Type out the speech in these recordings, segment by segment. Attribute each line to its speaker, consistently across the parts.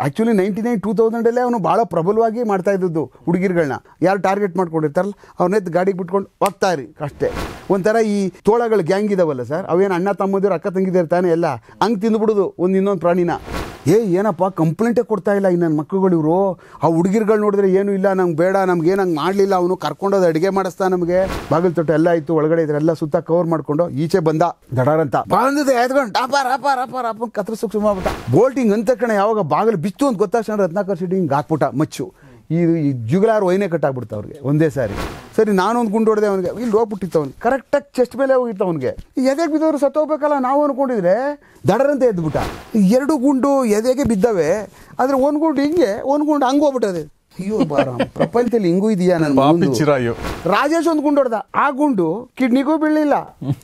Speaker 1: Actually ninety nine two ತೌಸಂಡಲ್ಲೇ ಅವನು ಭಾಳ ಪ್ರಬಲವಾಗಿ ಮಾಡ್ತಾ ಇದ್ದದ್ದು ಹುಡುಗಿರುಗಳನ್ನ ಯಾರು ಟಾರ್ಗೆಟ್ ಮಾಡ್ಕೊಂಡಿರ್ತಾರಲ್ಲ ಅವ್ರನ್ನೆದ್ದು ಗಾಡಿಗೆ ಬಿಟ್ಕೊಂಡು ಹೋಗ್ತಾ ಇರಿ ಅಷ್ಟೇ ಒಂಥರ ಈ ತೋಳಗಳ ಗ್ಯಾಂಗ್ ಇದಾವಲ್ಲ ಸರ್ ಅವೇನು ಅಣ್ಣ ತಮ್ಮದಿರು ಅಕ್ಕ ತಂಗಿದಿರು ತಾನೇ ಎಲ್ಲ ಹಂಗೆ ತಿಂದ್ಬಿಡುದು ಒಂದು ಇನ್ನೊಂದು ಪ್ರಾಣಿನ ಏ ಏನಪ್ಪ ಕಂಪ್ಲೇಂಟೇ ಕೊಡ್ತಾ ಇಲ್ಲ ಈ ನನ್ನ ಮಕ್ಕಳುಗಳು ಇವರು ಆ ಹುಡುಗಿರ್ಗಳು ನೋಡಿದ್ರೆ ಏನು ಇಲ್ಲ ನಮ್ಗೆ ಬೇಡ ನಮ್ಗೆ ಏನು ಹಂಗೆ ಮಾಡಲಿಲ್ಲ ಅವನು ಕರ್ಕೊಂಡೋದು ಅಡುಗೆ ಮಾಡಿಸ್ತಾ ನಮಗೆ ಬಾಗಿಲು ತೊಟ್ಟು ಎಲ್ಲ ಇತ್ತು ಒಳಗಡೆ ಇದ್ರೆಲ್ಲ ಸುತ್ತ ಕವರ್ ಮಾಡ್ಕೊಂಡು ಈಚೆ ಬಂದ ದಡಾರಂತ ಬಂದಿದೆ ಎದ್ಕೊಂಡು ಟಾಪ ರಾಪ ರಾಪ ರಾಪ ಕತ್ರ ಸುಕ್ ಸುಮಾಬಿಟ್ಟ ಬೋಲ್ಟಿಂಗ್ ಅಂತ ಕಣ ಯಾವಾಗ ಬಾಗಿಲು ಬಿತ್ತು ಅಂತ ಗೊತ್ತಾಕ್ಷಣ ರತ್ನಾಕರ್ ಸಿಟಿ ಹಿಂಗೆ ಹಾಕ್ಬಿಟ್ಟ ಮಚ್ಚು ಈ ಈ ಜುಗಲಾರು ಒಯ್ನೇ ಕಟ್ಟಾಗ್ಬಿಡ್ತು ಅವ್ರಿಗೆ ಒಂದೇ ಸಾರಿ ಸರಿ ನಾನೊಂದು ಗುಂಡು ಹೊಡೆದೆ ಅವನಿಗೆ ಇಲ್ಲಿ ಹೋಗ್ಬಿಟ್ಟಿತ್ತು ಅವ್ನು ಕರೆಕ್ಟಾಗಿ ಚೆಸ್ಟ್ ಮೇಲೆ ಹೋಗಿತ್ತು ಅವನಿಗೆ ಎದೆಗೆ ಬಿದ್ದವರು ಸತ್ತೋಗ್ಬೇಕಲ್ಲ ನಾವು ಅನ್ಕೊಂಡಿದ್ರೆ ದಡರಂತೆ ಎದ್ಬಿಟ್ಟ ಎರಡು ಗುಂಡು ಎದೆಗೆ ಬಿದ್ದವೆ ಆದರೆ ಒಂದು ಗುಂಡು ಹಿಂಗೆ ಒಂದು ಗುಂಡು ಹಂಗೆ ಹೋಗ್ಬಿಟ್ಟದೆ ಅಯ್ಯೋ ಬಾರ ಪ್ರಪಂಚದಲ್ಲಿ ಹಿಂಗೂ ಇದೆಯಾ ನನ್ನ
Speaker 2: ಪಾಪಿ
Speaker 1: ಮುಂದು?
Speaker 2: ಚಿರಾಯು.
Speaker 1: ರಾಜೇಶ್ ಒಂದು ಗುಂಡು ಹೊಡೆದ ಆ ಗುಂಡು ಕಿಡ್ನಿಗೂ ಬೀಳಲಿಲ್ಲ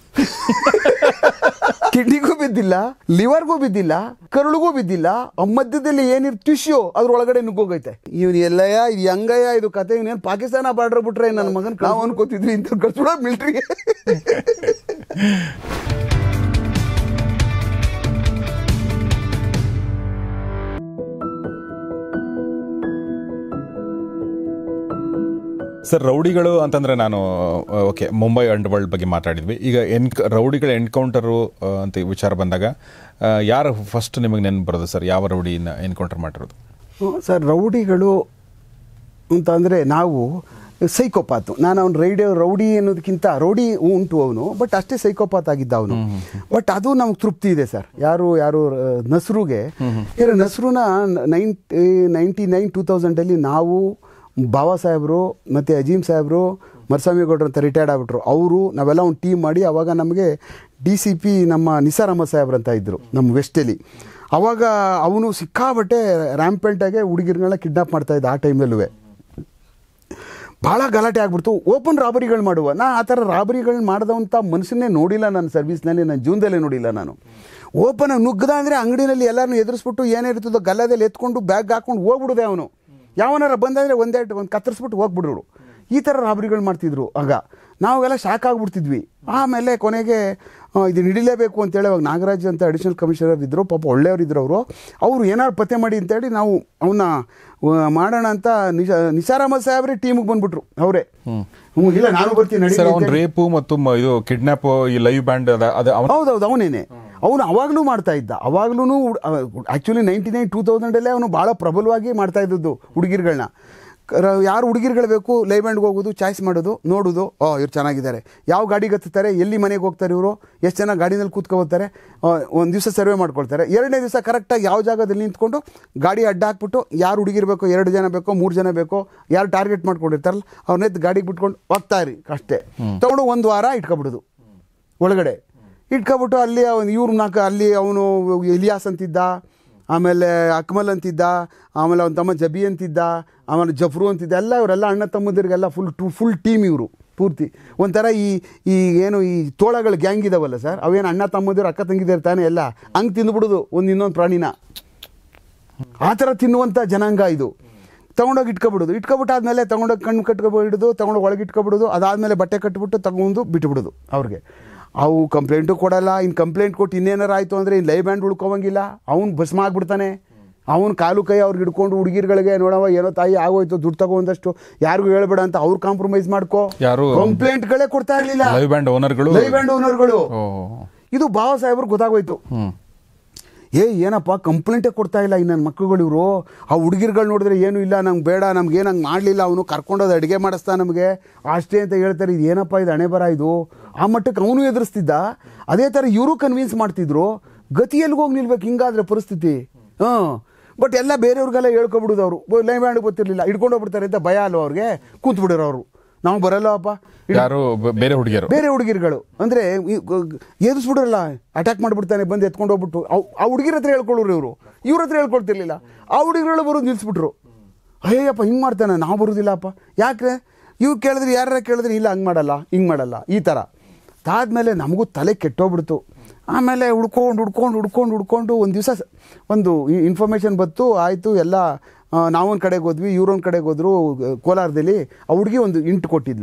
Speaker 1: ಕಿಡ್ನಿಗೂ ಬಿದ್ದಿಲ್ಲ ಲಿವರ್ಗೂ ಬಿದ್ದಿಲ್ಲ ಕರುಳಿಗೂ ಬಿದ್ದಿಲ್ಲ ಆ ಮಧ್ಯದಲ್ಲಿ ಏನಿರ್ ಟಿಶ್ಯೂ ಅದ್ರ ಒಳಗಡೆ ನುಗ್ಗೋಗೈತೆ ಇವನು ಎಲ್ಲಯ್ಯ ಇದು ಹೆಂಗಯ್ಯ ಇದು ಕತೆ ಇವನೇನು ಪಾಕಿಸ್ತಾನ ಬಾರ್ಡರ್ ಬಿಟ್ರೆ ನನ್ನ ಮಗನ್ ನಾವು ಅನ್ಕೋತಿದ್ವಿ ಇಂಥ ಕಳ್ಸ್ಬಿಡೋ ಮಿಲ್ಟ್ರಿಗೆ
Speaker 2: ಸರ್ ರೌಡಿಗಳು ಅಂತಂದ್ರೆ ನಾನು ಓಕೆ ಮುಂಬೈ ಅಂಡರ್ ವರ್ಲ್ಡ್ ಬಗ್ಗೆ ಮಾತಾಡಿದ್ವಿ ಈಗ ಎನ್ ರೌಡಿಗಳ ಎನ್ಕೌಂಟರು ಅಂತ ವಿಚಾರ ಬಂದಾಗ ಆ, ಯಾರು ಫಸ್ಟ್ ನಿಮಗೆ ನೆನಪು ಬರೋದು ಸರ್ ಯಾವ ರೌಡಿನ ಎನ್ಕೌಂಟರ್ ಮಾಡಿರೋದು
Speaker 1: ಸರ್ ರೌಡಿಗಳು ಅಂತ ಅಂದರೆ ನಾವು ಸೈಕೋಪಾತು ನಾನು ಅವ್ನು ರೈಡ್ ರೌಡಿ ಅನ್ನೋದಕ್ಕಿಂತ ರೌಡಿ ಉಂಟು ಅವನು ಬಟ್ ಅಷ್ಟೇ ಸೈಕೋಪಾತ್ ಆಗಿದ್ದ ಅವನು ಬಟ್ ಅದು ನಮ್ಗೆ ತೃಪ್ತಿ ಇದೆ ಸರ್ ಯಾರು ಯಾರು ಆ, ನಸ್ರುಗೆ ಇರೋ ನಸ್ರುನ ನೈನ್ ನೈಂಟಿ ನೈನ್ ಟೂ ತೌಸಂಡಲ್ಲಿ ನಾವು ಬಾಬಾ ಸಾಹೇಬರು ಮತ್ತು ಅಜೀಮ್ ಸಾಹೇಬರು ಮರ್ಸ್ವಾಮಿಗೌಡ್ರು ಅಂತ ರಿಟೈರ್ಡ್ ಆಗ್ಬಿಟ್ರು ಅವರು ನಾವೆಲ್ಲ ಒಂದು ಟೀಮ್ ಮಾಡಿ ಅವಾಗ ನಮಗೆ ಡಿ ಸಿ ಪಿ ನಮ್ಮ ನಿಸಾರ್ ಅಹಮದ್ ಸಾಹೇಬ್ರು ಅಂತ ಇದ್ದರು ನಮ್ಮ ವೆಸ್ಟಲ್ಲಿ ಅವಾಗ ಅವನು ಸಿಕ್ಕಾಬಟ್ಟೆ ರ್ಯಾಂಪೆಂಟಾಗೆ ಹುಡುಗಿರ್ಗಳನ್ನ ಕಿಡ್ನಾಪ್ ಮಾಡ್ತಾ ಇದ್ದ ಆ ಟೈಮ್ನಲ್ಲೂ ಭಾಳ ಗಲಾಟೆ ಆಗ್ಬಿಡ್ತು ಓಪನ್ ರಾಬರಿಗಳು ಮಾಡುವ ನಾ ಆ ಥರ ರಾಬರಿಗಳನ್ನ ಮಾಡಿದಂಥ ಮನುಷ್ಯನ್ನೇ ನೋಡಿಲ್ಲ ನನ್ನ ಸರ್ವಿಸ್ನಲ್ಲಿ ನನ್ನ ಜೀವನದಲ್ಲೇ ನೋಡಿಲ್ಲ ನಾನು ಓಪನ್ ನುಗ್ಗದ ಅಂದರೆ ಅಂಗಡಿನಲ್ಲಿ ಎಲ್ಲರನ್ನೂ ಎದುರಿಸ್ಬಿಟ್ಟು ಏನಿರ್ತದೋ ಗಲ್ಲದಲ್ಲಿ ಎತ್ಕೊಂಡು ಬ್ಯಾಗ್ ಹಾಕ್ಕೊಂಡು ಹೋಗ್ಬಿಡುದೆ ಅವನು ಯಾವನಾರ ಬಂದಂದರೆ ಒಂದೇ ಒಂದು ಕತ್ತರಿಸ್ಬಿಟ್ಟು ಹೋಗ್ಬಿಡ್ರು ಈ ಥರ ರಾಬರಿಗಳು ಮಾಡ್ತಿದ್ರು ಆಗ ನಾವೆಲ್ಲ ಶಾಕ್ ಆಗ್ಬಿಡ್ತಿದ್ವಿ ಆಮೇಲೆ ಕೊನೆಗೆ ಆ, ಇದನ್ನ ಹಿಡಿಲೇಬೇಕು ಅಂತೇಳಿ ಅವಾಗ ನಾಗರಾಜ್ ಅಂತ ಅಡಿಷನಲ್ ಕಮಿಷನರ್ ಇದ್ದರು ಪಾಪ ಒಳ್ಳೆಯವ್ರು ಇದ್ರು ಅವರು ಅವರು ಏನಾರು ಪತ್ತೆ ಮಾಡಿ ಅಂತೇಳಿ ನಾವು ಅವನ್ನ ಮಾಡೋಣ ಅಂತ ನಿಶಾ ನಿಸಾರ್ ಅಹಮದ್ ಸಾಹೇಬ್ರೆ ಟೀಮಿಗೆ ಬಂದ್ಬಿಟ್ರು ಅವರೇ ಹ್ಞೂ ಇಲ್ಲ ನಾನು ಬರ್ತೀನಿ ನಡೀರಿ
Speaker 2: ಸರ್ ಅವ್ನು
Speaker 1: ಅಂತೇಳಿ.
Speaker 2: ರೇಪು ಮತ್ತು ಮ- ಇದು ಕಿಡ್ನಾಪ್ ಈ ಲೈವ್ ಬ್ಯಾಂಡ್ ಅದ ಅದು ಅವನ
Speaker 1: ಹೌದೌದು ಅವನೇನೆ ಅವನು ಅವಾಗಲೂ ಮಾಡ್ತಾ ಇದ್ದ ಅವಾಗ್ಲೂ ಆ್ಯಕ್ಚುಲಿ ನೈಂಟಿ ನೈನ್ ಟೂ ತೌಸಂಡಲ್ಲೇ ಅವನು ಭಾಳ ಪ್ರಬಲವಾಗಿ ಮಾಡ್ತಾ ಇದ್ದದ್ದು ಹುಡುಗಿರ್ಗಳನ್ನ ಯಾರು ಹುಡುಗಿರ್ಗಳು ಬೇಕು ಲೈವ್ ಬ್ಯಾಂಡ್ಗೆ ಹೋಗೋದು ಚಾಯ್ಸ್ ಮಾಡೋದು ನೋಡೋದು ಓ ಇವ್ರು ಚೆನ್ನಾಗಿದ್ದಾರೆ ಯಾವ ಗಾಡಿಗೆ ಹತ್ತುತ್ತಾರೆ ಎಲ್ಲಿ ಮನೆಗೆ ಹೋಗ್ತಾರೆ ಇವರು ಎಷ್ಟು ಜನ ಗಾಡಿನಲ್ಲಿ ಕೂತ್ಕೋತಾರೆ ಒಂದು ದಿವಸ ಸರ್ವೆ ಮಾಡ್ಕೊಳ್ತಾರೆ ಎರಡನೇ ದಿವಸ ಕರೆಕ್ಟಾಗಿ ಯಾವ ಜಾಗದಲ್ಲಿ ನಿಂತ್ಕೊಂಡು ಗಾಡಿ ಅಡ್ಡ ಹಾಕ್ಬಿಟ್ಟು ಯಾರು ಹುಡುಗಿರ್ಬೇಕು ಎರಡು ಜನ ಬೇಕೋ ಮೂರು ಜನ ಬೇಕೋ ಯಾರು ಟಾರ್ಗೆಟ್ ಮಾಡ್ಕೊಂಡಿರ್ತಾರಲ್ಲ ಅವ್ರನ್ನೆದ್ದು ಗಾಡಿಗೆ ಬಿಟ್ಕೊಂಡು ಹೋಗ್ತಾ ಇರಿ ಅಷ್ಟೇ ತೊಗೊಂಡು ಒಂದು ವಾರ ಇಟ್ಕೊಬಿಡೋದು ಒಳಗಡೆ ಇಟ್ಕೊಬಿಟ್ಟು ಅಲ್ಲಿ ಅವನು ಇವ್ರು ನಾಲ್ಕು ಅಲ್ಲಿ ಅವನು ಇಲಿಯಾಸ್ ಅಂತಿದ್ದ ಆಮೇಲೆ ಅಕ್ಮಲ್ ಅಂತಿದ್ದ ಆಮೇಲೆ ಅವನ ತಮ್ಮ ಜಬಿ ಅಂತಿದ್ದ ಆಮೇಲೆ ಜಫ್ರು ಅಂತಿದ್ದ ಎಲ್ಲ ಇವರೆಲ್ಲ ಅಣ್ಣ ತಮ್ಮದಿರಿಗೆಲ್ಲ ಫುಲ್ ಟು ಫುಲ್ ಟೀಮ್ ಇವರು ಪೂರ್ತಿ ಒಂಥರ ಈ ಈ ಏನು ಈ ತೋಳಗಳ ಗ್ಯಾಂಗ್ ಇದಾವಲ್ಲ ಸರ್ ಅವೇನು ಅಣ್ಣ ತಮ್ಮದಿರು ಅಕ್ಕ ತಂಗಿದಿರು ತಾನೇ ಎಲ್ಲ ಹಂಗೆ ತಿಂದ್ಬಿಡೋದು ಒಂದು ಇನ್ನೊಂದು ಪ್ರಾಣಿನ ಆ ಥರ ತಿನ್ನುವಂಥ ಜನಾಂಗ ಇದು ತೊಗೊಂಡೋಗಿ ಇಟ್ಕೊಬಿಡೋದು ಇಟ್ಕೊಬಿಟ್ಟಾದ್ಮೇಲೆ ತೊಗೊಂಡೋಗಿ ಕಣ್ಣು ಕಟ್ಕೊಬಿಡೋದು ತೊಗೊಂಡೋಗಿ ಒಳಗೆ ಇಟ್ಕೊಬಿಡೋದು ಅದಾದಮೇಲೆ ಬಟ್ಟೆ ಕಟ್ಬಿಟ್ಟು ತಗೊಂಡು ಬಿಟ್ಬಿಡೋದು ಅವ್ರಿಗೆ ಅವು ಕಂಪ್ಲೇಂಟು ಕೊಡಲ್ಲ ಇನ್ನು ಕಂಪ್ಲೇಂಟ್ ಕೊಟ್ಟು ಇನ್ನೇನಾರು ಆಯಿತು ಅಂದರೆ ಇನ್ನು ಲೈವ್ ಬ್ಯಾಂಡ್ ಉಳ್ಕೊವಂಗಿಲ್ಲ ಅವ್ನು ಭಸ್ಮ ಆಗ್ಬಿಡ್ತಾನೆ ಅವ್ನು ಕಾಲು ಕೈ ಅವ್ರಿಗೆ ಹಿಡ್ಕೊಂಡು ಹುಡುಗಿರ್ಗಳಿಗೆ ನೋಡವ ಏನೋ ತಾಯಿ ಆಗೋಯ್ತು ದುಡ್ಡು ತಗೊಂಡಷ್ಟು ಯಾರಿಗೂ ಹೇಳ್ಬೇಡ ಅಂತ ಅವ್ರು ಕಾಂಪ್ರಮೈಸ್ ಮಾಡ್ಕೋ
Speaker 2: ಯಾರು?
Speaker 1: ಕಂಪ್ಲೇಂಟ್ಗಳೇ ಕೊಡ್ತಾ ಇರಲಿಲ್ಲ
Speaker 2: ಲೈವ್ ಬ್ಯಾಂಡ್ ಓನರ್ಗಳು
Speaker 1: ಲೈವ್ ಬ್ಯಾಂಡ್ ಓನರ್ಗಳು
Speaker 2: ಓ
Speaker 1: ಇದು ಬಾಬಾ ಸಾಹೇಬ್ರಿಗೆ ಗೊತ್ತಾಗೋಯ್ತು
Speaker 2: ಹ್ಮ್
Speaker 1: ಏ ಏನಪ್ಪ ಕಂಪ್ಲೇಂಟೇ ಕೊಡ್ತಾ ಇಲ್ಲ ಈ ನನ್ನ ಮಕ್ಕಳುಗಳು ಇವರು ಆ ಹುಡುಗಿರ್ಗಳು ನೋಡಿದ್ರೆ ಏನು ಇಲ್ಲ ನಮ್ಗೆ ಬೇಡ ನಮ್ಗೆ ಏನು ಹಂಗೆ ಮಾಡಲಿಲ್ಲ ಅವನು ಕರ್ಕೊಂಡೋದು ಅಡುಗೆ ಮಾಡಿಸ್ತಾ ನಮಗೆ ಅಷ್ಟೇ ಅಂತ ಹೇಳ್ತಾರೆ ಇದು ಏನಪ್ಪ ಇದು ಹಣೆ ಬರ ಇದು ಆ ಮಟ್ಟಕ್ಕೆ ಅವನು ಎದುರಿಸ್ತಿದ್ದ ಅದೇ ಥರ ಇವರು ಕನ್ವಿನ್ಸ್ ಮಾಡ್ತಿದ್ರು ಗತಿ ಎಲ್ಲಿಗೆ ಹೋಗಿ ನಿಲ್ಬೇಕು ಹಿಂಗಾದ್ರೆ ಪರಿಸ್ಥಿತಿ ಹಾಂ ಬಟ್ ಎಲ್ಲ ಬೇರೆಯವ್ರಿಗೆಲ್ಲ ಹೇಳ್ಕೊಬಿಡುದು ಅವರು ಲೈವ್ ಬ್ಯಾಂಡ್ ಗೊತ್ತಿರಲಿಲ್ಲ ಹಿಡ್ಕೊಂಡು ಹೋಗ್ಬಿಡ್ತಾರೆ ಅಂತ ಭಯ ಅಲ್ವ ಅವ್ರಿಗೆ ಕೂತ್ಬಿಡೋರು ಅವರು ನಾವು ಬರಲ್ಲಪ್ಪ
Speaker 2: ಯಾರು ಬ- ಬೇರೆ ಹುಡುಗಿಯರು
Speaker 1: ಬೇರೆ ಹುಡುಗಿರುಗಳು ಅಂದರೆ ಎದುರಿಸ್ಬಿಡ್ರಲ್ಲ ಅಟ್ಯಾಕ್ ಮಾಡಿಬಿಡ್ತಾನೆ ಬಂದು ಎತ್ಕೊಂಡು ಹೋಗ್ಬಿಟ್ಟು ಅವ್- ಆ ಹುಡುಗಿರ ಹತ್ರ ಹೇಳ್ಕೊಳ್ಳೋರು ಇವರು ಇವ್ರ ಹತ್ರ ಹೇಳ್ಕೊಳ್ತಿರ್ಲಿಲ್ಲ ಆ ಹುಡುಗಿರುಗಳು ಬರೋದು ನಿಲ್ಲಿಸ್ಬಿಟ್ರು ಅಯ್ಯಪ್ಪ ಹಿಂಗೆ ಮಾಡ್ತಾನೆ ನಾವು ಬರೋದಿಲ್ಲಪ್ಪ ಯಾಕೆ ಇವ್ರು ಕೇಳಿದ್ರೆ ಯಾರ ಕೇಳಿದ್ರೆ ಇಲ್ಲ ಹಂಗೆ ಮಾಡಲ್ಲ ಹಿಂಗೆ ಮಾಡಲ್ಲ ಈ ಥರ ಅದಾದಮೇಲೆ ನಮಗೂ ತಲೆ ಕೆಟ್ಟೋಗ್ಬಿಡ್ತು ಆಮೇಲೆ ಹುಡ್ಕೊಂಡು ಹುಡ್ಕೊಂಡು ಹುಡ್ಕೊಂಡು ಹುಡ್ಕೊಂಡು ಒಂದು ದಿವಸ ಒಂದು ಇನ್ಫಾರ್ಮೇಷನ್ ಬತ್ತು ಆಯಿತು ಎಲ್ಲ ನಾವೊಂದು ಕಡೆಗೆ ಹೋದ್ವಿ ಇವ್ರೊಂದು ಕಡೆಗೆ ಹೋದ್ರು ಕೋಲಾರದಲ್ಲಿ ಆ ಹುಡುಗಿ ಒಂದು ಇಂಟು ಕೊಟ್ಟಿದ್ಲು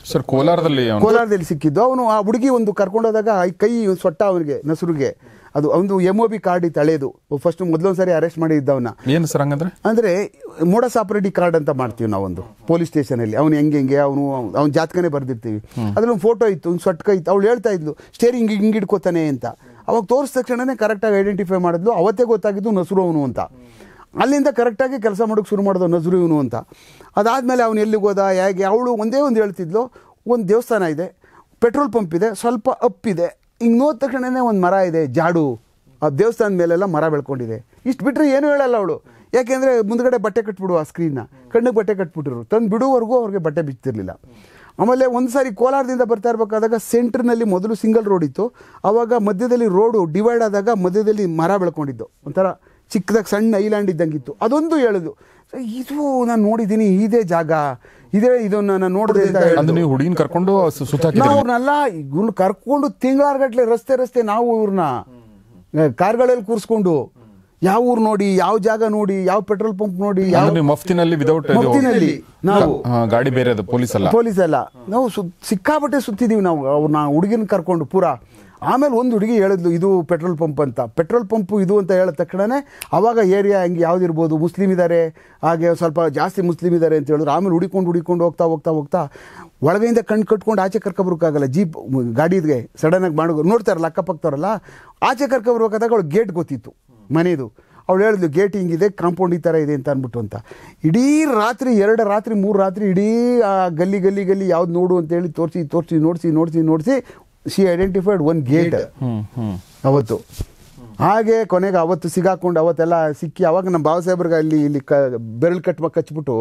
Speaker 2: ಸರ್ ಕೋಲಾರದಲ್ಲಿ ಅವ್ನು-
Speaker 1: ಕೋಲಾರದಲ್ಲಿ ಸಿಕ್ಕಿದ್ದು ಅವನು ಆ ಹುಡುಗಿ ಒಂದು ಕರ್ಕೊಂಡೋದಾಗ ಈ ಕೈ ಸೊಟ್ಟ ಅವನಿಗೆ ನಸುರುಗೆ ಅದು ಒಂದು ಎಮ್ ಒ ಬಿ ಕಾರ್ಡ್ ಇತ್ತು ಹಳೇದು ಫಸ್ಟ್ ಮೊದಲೊಂದು ಸಾರಿ ಅರೆಸ್ಟ್ ಮಾಡಿದ್ದ ಅವನ್ನ
Speaker 2: ಏನು ಸರ್ ಹಂಗಂದ್ರೆ
Speaker 1: ಅಂದರೆ ಮೋಡಸ್ ಆಪರೇಟಿ ಕಾರ್ಡ್ ಅಂತ ಮಾಡ್ತೀವಿ ನಾವೊಂದು ಪೊಲೀಸ್ ಸ್ಟೇಷನಲ್ಲಿ ಅವ್ನು ಹೆಂಗೆ ಹೆಂಗೆ ಅವನು ಅವ್ನ ಜಾತಕನೇ ಬರ್ದಿರ್ತೀವಿ ಅದ್ರೊಂದು ಫೋಟೋ ಇತ್ತು ಒಂದು ಸೊಟ್ಕ ಇತ್ತು ಅವಳು ಹೇಳ್ತಾ ಇದ್ಲು ಸ್ಟೇರಿಂಗ್ ಹಿಂಗೆ ಹಿಡ್ಕೋತಾನೆ ಅಂತ ಅವಾಗ ತೋರಿಸಿದ ತಕ್ಷಣನೇ ಕರೆಕ್ಟಾಗಿ ಐಡೆಂಟಿಫೈ ಮಾಡಿದ್ಲು ಅವತ್ತೇ ಗೊತ್ತಾಗಿದ್ದು ನಸುರು ಅವನು ಅಂತ ಅಲ್ಲಿಂದ ಕರೆಕ್ಟಾಗಿ ಕೆಲಸ ಮಾಡೋಕ್ಕೆ ಶುರು ಮಾಡೋದು ನಜರು ಇವನು ಅಂತ ಅದಾದಮೇಲೆ ಅವನು ಎಲ್ಲಿಗೆ ಹೋದ ಹೇಗೆ ಅವಳು ಒಂದೇ ಒಂದು ಹೇಳ್ತಿದ್ಲು ಒಂದು ದೇವಸ್ಥಾನ ಇದೆ ಪೆಟ್ರೋಲ್ ಪಂಪ್ ಇದೆ ಸ್ವಲ್ಪ ಅಪ್ ಇದೆ ಹಿಂಗೆ ನೋಡಿದ ತಕ್ಷಣನೇ ಒಂದು ಮರ ಇದೆ ಜಾಡು ಆ ದೇವಸ್ಥಾನದ ಮೇಲೆಲ್ಲ ಮರ ಬೆಳ್ಕೊಂಡಿದೆ ಇಷ್ಟು ಬಿಟ್ಟರೆ ಏನು ಹೇಳಲ್ಲ ಅವಳು ಯಾಕೆಂದರೆ ಮುಂದ್ಗಡೆ ಬಟ್ಟೆ ಕಟ್ಬಿಡು ಆ ಸ್ಕ್ರೀನ್ನ ಕಣ್ಣಿಗೆ ಬಟ್ಟೆ ಕಟ್ಬಿಟ್ಟಿರು ತಂದು ಬಿಡುವವರೆಗೂ ಅವ್ರಿಗೆ ಬಟ್ಟೆ ಬಿಚ್ತಿರ್ಲಿಲ್ಲ ಆಮೇಲೆ ಒಂದು ಸಾರಿ ಕೋಲಾರದಿಂದ ಬರ್ತಾ ಇರಬೇಕಾದಾಗ ಸೆಂಟ್ರ್ನಲ್ಲಿ ಮೊದಲು ಸಿಂಗಲ್ ರೋಡ್ ಇತ್ತು ಆವಾಗ ಮಧ್ಯದಲ್ಲಿ ರೋಡು ಡಿವೈಡ್ ಆದಾಗ ಮಧ್ಯದಲ್ಲಿ ಮರ ಬೆಳ್ಕೊಂಡಿದ್ದು ಒಂಥರ ಚಿಕ್ಕದಾಗಿ ಸಣ್ಣ ಐಲ್ಯಾಂಡ್ ಇದ್ದಂಗಿತ್ತು ಅದೊಂದು ಹೇಳಿದ್ರು ಇದು ನಾನು ನೋಡಿದ್ದೀನಿ ಇದೇ ಜಾಗ ಇದೇ ಇದನ್ನು ನಾನು ನೋಡಿದೆ ಅಂತ ಹೇಳಿದ್ರು.
Speaker 2: ಅಂದ್ರೆ ನೀವು ಹುಡುಗಿನ ಕರ್ಕೊಂಡು ಸು- ಸುತ್ತ
Speaker 1: ನಾವು
Speaker 2: ಹಾಕಿದ್ರಿ
Speaker 1: ಅವ್ರನ್ನೆಲ್ಲ ಇವ್ನ ಕರ್ಕೊಂಡು ತಿಂಗಳಾರ್ಗಟ್ಲೆ ರಸ್ತೆ ರಸ್ತೆ ನಾವು ಇವ್ರನ್ನ ಕಾರ್ಗಳಲ್ಲಿ ಕೂರಿಸ್ಕೊಂಡು ಯಾವ ಊರು ನೋಡಿ ಯಾವ ಜಾಗ ನೋಡಿ ಯಾವ ಪೆಟ್ರೋಲ್ ಪಂಪ್ ನೋಡಿ ಯಾವ
Speaker 2: ಅಂದ್ರೆ ನೀವು ಮಫ್ತಿನಲ್ಲಿ ವಿದೌಟ್
Speaker 1: ಮಫ್ತಿನಲ್ಲಿ ನಾವು
Speaker 2: ಗಾಡಿ ಬೇರೆ ಅದು ಪೊಲೀಸ್ ಅಲ್ಲ
Speaker 1: ಪೊಲೀಸ್ ಎಲ್ಲ ನಾವು ಸು ಸಿಕ್ಕಾಪಟ್ಟೆ ಸುತ್ತಿದೀವಿ ನಾವು ಅವ್ರನ್ನ ಹುಡುಗಿನ ಕರ್ಕೊಂಡು ಪೂರ ಆಮೇಲೆ ಒಂದು ಹುಡುಗಿ ಹೇಳಿದ್ಲು ಇದು ಪೆಟ್ರೋಲ್ ಪಂಪ್ ಅಂತ ಪೆಟ್ರೋಲ್ ಪಂಪು ಇದು ಅಂತ ಹೇಳಿದ ತಕ್ಷಣನೇ ಅವಾಗ ಏರಿಯಾ ಹೆಂಗೆ ಯಾವ್ದಿರ್ಬೋದು ಮುಸ್ಲಿಮ್ ಇದ್ದಾರೆ ಹಾಗೆ ಸ್ವಲ್ಪ ಜಾಸ್ತಿ ಮುಸ್ಲಿಮ್ ಇದ್ದಾರೆ ಅಂತ ಹೇಳಿದ್ರು ಆಮೇಲೆ ಹುಡಿಕೊಂಡು ಹುಡಿಕೊಂಡು ಹೋಗ್ತಾ ಹೋಗ್ತಾ ಹೋಗ್ತಾ ಒಳಗೆಯಿಂದ ಕಣ್ಣು ಕಟ್ಕೊಂಡು ಆಚೆ ಕರ್ಕೊಬರೋಕ್ಕಾಗಲ್ಲ ಜೀಪ್ ಗಾಡಿಗೆ ಸಡನ್ನಾಗಿ ಮಾಡೋ ನೋಡ್ತಾರಲ್ಲ ಅಕ್ಕಪಕ್ಕದವ್ರಲ್ಲ ಆಚೆ ಕರ್ಕೊಬರ್ಬೇಕಾದಾಗ ಅವಳು ಗೇಟ್ ಗೊತ್ತಿತ್ತು ಮನೆಯದು ಅವಳು ಹೇಳಿದ್ಲು ಗೇಟ್ ಹಿಂಗಿದೆ ಕಾಂಪೌಂಡ್ ಈ ಥರ ಇದೆ ಅಂತ ಅಂದ್ಬಿಟ್ಟು ಅಂತ ಇಡೀ ರಾತ್ರಿ ಎರಡು ರಾತ್ರಿ ಮೂರು ರಾತ್ರಿ ಇಡೀ ಆ ಗಲ್ಲಿ ಗಲ್ಲಿ ಗಲ್ಲಿ ಯಾವ್ದು ನೋಡು ಅಂತೇಳಿ ತೋರಿಸಿ ತೋರಿಸಿ ನೋಡಿಸಿ ನೋಡಿಸಿ ನೋಡಿಸಿ she identified one gate
Speaker 2: hmm hmm
Speaker 1: ಅವತ್ತು ಹಾಗೆ ಕೊನೆಗೆ ಅವತ್ತು ಸಿಗಾಕೊಂಡು ಅವತ್ತೆಲ್ಲ ಸಿಕ್ಕಿ ಅವಾಗ ನಮ್ಮ ಬಾಬಾ ಸಾಹೇಬ್ರಿಗೆ ಅಲ್ಲಿ ಇಲ್ಲಿ ಕ ಬೆರಳು ಕಟ್ ಕಚ್ಬಿಟ್ಟು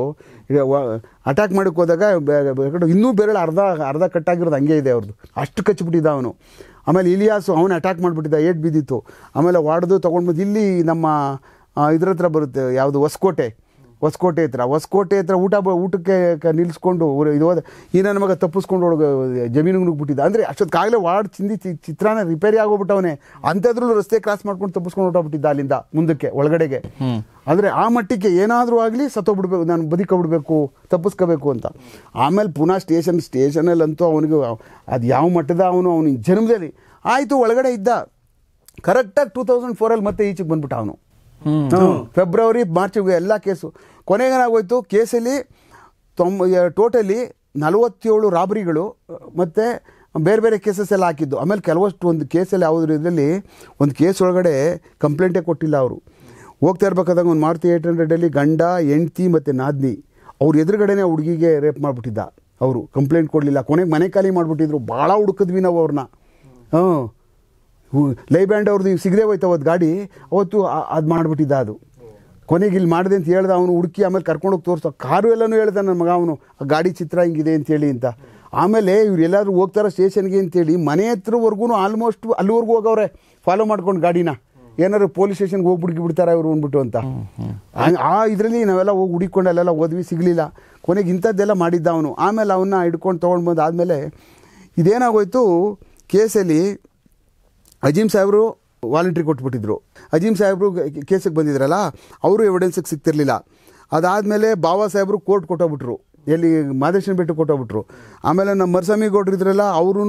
Speaker 1: ಅಟ್ಯಾಕ್ ಮಾಡಕ್ಕೆ ಹೋದಾಗ ಬೆ- ಬೆ- ಇನ್ನೂ ಬೆರಳು ಅರ್ಧ ಅರ್ಧ ಕಟ್ಟಾಗಿರೋದು ಹಂಗೆ ಇದೆ ಅವ್ರದ್ದು ಅಷ್ಟು ಕಚ್ಬಿಟ್ಟಿದ್ದ ಅವನು ಆಮೇಲೆ ಇಲಿಯಾಸು ಅವನು ಅಟ್ಯಾಕ್ ಮಾಡಿಬಿಟ್ಟಿದ್ದ ಏಟ್ ಬಿದ್ದಿತ್ತು ಆಮೇಲೆ ವಾಡ್ದು ತೊಗೊಂಡ್ಬಂದು ಇಲ್ಲಿ ನಮ್ಮ ಆ, ಇದ್ರ ಹತ್ರ ಬರುತ್ತೆ ಯಾವುದು ಹೊಸಕೋಟೆ ಹೊಸಕೋಟೆ ಹತ್ರ ಹೊಸಕೋಟೆ ಹತ್ರ ಊಟ ಬ- ಊಟಕ್ಕೆ ಕ- ನಿಲ್ಲಿಸ್ಕೊಂಡು ಊರ- ಇದು ಹೋದ ಈ ನನ್ನ ಮಗ ತಪ್ಪಿಸ್ಕೊಂಡು ಒಳಗೆ ಜಮೀನಿಗೆ ನುಗ್ಬಿಟ್ಟಿದ್ದ ಅಂದರೆ ಅಷ್ಟೊತ್ತಿಗಾಗಲೇ ವಾರ್ಡ್ ಚಿಂದಿ ಚಿ- ಚಿತ್ರಾನ್ನ ರಿಪೇರಿ ಆಗೋಗ್ಬಿಟ್ಟವನೇ ಅಂಥದ್ರಲ್ಲೂ ರಸ್ತೆ ಕ್ರಾಸ್ ಮಾಡ್ಕೊಂಡು ತಪ್ಪಿಸ್ಕೊಂಡು ಹೊರಟೋಗ್ಬಿಟ್ಟಿದ್ದ ಅಲ್ಲಿಂದ ಮುಂದಕ್ಕೆ ಒಳಗಡೆಗೆ ಅಂದರೆ ಆ ಮಟ್ಟಿಗೆ ಏನಾದರೂ ಆಗಲಿ ಸತ್ತೋಗ್ಬಿಡ್ಬೇಕು ನಾನು ಬದುಕೋಬಿಡ್ಬೇಕು ತಪ್ಪಿಸ್ಕೋಬೇಕು ಅಂತ ಆಮೇಲೆ ಪುನಃ ಸ್ಟೇಷನ್ ಸ್ಟೇಷನಲ್ಲಂತೂ ಅವನಿಗೆ ಅದು ಯಾವ ಮಟ್ಟದ ಅವನು ಅವನ ಜನ್ಮದಲ್ಲಿ ಆಯಿತು ಒಳಗಡೆ ಇದ್ದ ಕರೆಕ್ಟಾಗಿ ಟೂ ತೌಸಂಡ್ ಫೋರಲ್ಲಿ ಮತ್ತೆ ಈಚೆಗೆ ಬಂದ್ಬಿಟ್ಟ ಅವನು ಫೆಬ್ರವರಿ ಮಾರ್ಚ್ ಎಲ್ಲ ಕೇಸು ಕೊನೆಗೇನಾಗೋಯ್ತು ಕೇಸಲ್ಲಿ ತೊಂಬ ಟೋಟಲಿ ನಲವತ್ತೇಳು ರಾಬರಿಗಳು ಮತ್ತು ಬೇರೆ ಬೇರೆ ಕೇಸಸ್ ಎಲ್ಲ ಹಾಕಿದ್ದು ಆಮೇಲೆ ಕೆಲವಷ್ಟು ಒಂದು ಕೇಸಲ್ಲಿ ಯಾವುದ್ರ ಇದರಲ್ಲಿ ಒಂದು ಕೇಸ್ ಒಳಗಡೆ ಕಂಪ್ಲೇಂಟೇ ಕೊಟ್ಟಿಲ್ಲ ಅವರು ಹೋಗ್ತಾ ಇರ್ಬೇಕಾದಾಗ ಒಂದು ಮಾರುತಿ ಏಯ್ಟ್ ಹಂಡ್ರೆಡಲ್ಲಿ ಗಂಡ ಹೆಂಡ್ತಿ ಮತ್ತು ನಾದ್ನಿ ಅವ್ರ ಎದುರುಗಡೆನೇ ಹುಡುಗಿಗೆ ರೇಪ್ ಮಾಡಿಬಿಟ್ಟಿದ್ದ ಅವರು ಕಂಪ್ಲೇಂಟ್ ಕೊಡಲಿಲ್ಲ ಕೊನೆಗೆ ಮನೆ ಖಾಲಿ ಮಾಡಿಬಿಟ್ಟಿದ್ರು ಭಾಳ ಹುಡುಕಿದ್ವಿ ನಾವು ಅವ್ರನ್ನ ಹಾಂ ಲೈ ಬ್ಯಾಂಡ್ ಅವ್ರದ್ದು ಸಿಗದೆ ಹೋಯ್ತು ಅವತ್ತು ಗಾಡಿ ಅವತ್ತು ಅದು ಮಾಡಿಬಿಟ್ಟಿದ್ದ ಅದು ಕೊನೆಗೆ ಇಲ್ಲಿ ಮಾಡಿದೆ ಅಂತ ಹೇಳ್ದ ಅವನು ಹುಡುಕಿ ಆಮೇಲೆ ಕರ್ಕೊಂಡೋಗಿ ತೋರಿಸ್ದ ಕಾರು ಎಲ್ಲನೂ ಹೇಳ್ದ ನನ್ನ ಮಗ ಅವನು ಆ ಗಾಡಿ ಚಿತ್ರ ಹಿಂಗಿದೆ ಅಂತೇಳಿ ಅಂತ ಆಮೇಲೆ ಇವ್ರು ಎಲ್ಲಾದ್ರೂ ಹೋಗ್ತಾರ ಸ್ಟೇಷನ್ಗೆ ಅಂತೇಳಿ ಮನೆ ಹತ್ರವರೆಗೂ ಆಲ್ಮೋಸ್ಟ್ ಅಲ್ಲಿವರೆಗೂ ಹೋಗವ್ರೆ ಫಾಲೋ ಮಾಡ್ಕೊಂಡು ಗಾಡಿನ ಏನಾದ್ರು ಪೊಲೀಸ್ ಸ್ಟೇಷನ್ಗೆ ಹೋಗ್ಬಿಡ್ಕಿ ಬಿಡ್ತಾರೆ ಇವರು ಅಂದ್ಬಿಟ್ಟು ಅಂತ ಆ- ಆ ಇದರಲ್ಲಿ ನಾವೆಲ್ಲ ಹೋಗಿ ಹುಡಿಕೊಂಡು ಅಲ್ಲೆಲ್ಲ ಹೋದ್ವಿ ಸಿಗಲಿಲ್ಲ ಕೊನೆಗೆ ಇಂಥದ್ದೆಲ್ಲ ಮಾಡಿದ್ದ ಅವನು ಆಮೇಲೆ ಅವನ್ನ ಹಿಡ್ಕೊಂಡು ತೊಗೊಂಡು ಬಂದು ಆದಮೇಲೆ ಇದೇನಾಗೋಯ್ತು ಕೇಸಲ್ಲಿ ಅಜೀಮ್ ಸಾಹೇಬರು ವಾಲಂಟ್ರಿ ಕೊಟ್ಬಿಟ್ಟಿದ್ರು ಅಜೀಮ್ ಸಾಹೇಬರು ಕೇಸಿಗೆ ಬಂದಿದ್ರಲ್ಲ ಅವರು ಎವಿಡೆನ್ಸಿಗೆ ಸಿಗ್ತಿರ್ಲಿಲ್ಲ ಅದಾದಮೇಲೆ ಬಾಬಾ ಸಾಹೇಬರು ಕೋರ್ಟ್ ಕೊಟ್ಟೋಗ್ಬಿಟ್ರು ಎಲ್ಲಿ ಮಾದೇಶನ ಬೆಟ್ಟು ಕೊಟ್ಟೋಗ್ಬಿಟ್ರು ಆಮೇಲೆ ನಮ್ಮ ಮರ್ಸ್ವಾಮಿ ಗೌಡ್ರು ಇದ್ರಲ್ಲ ಅವರು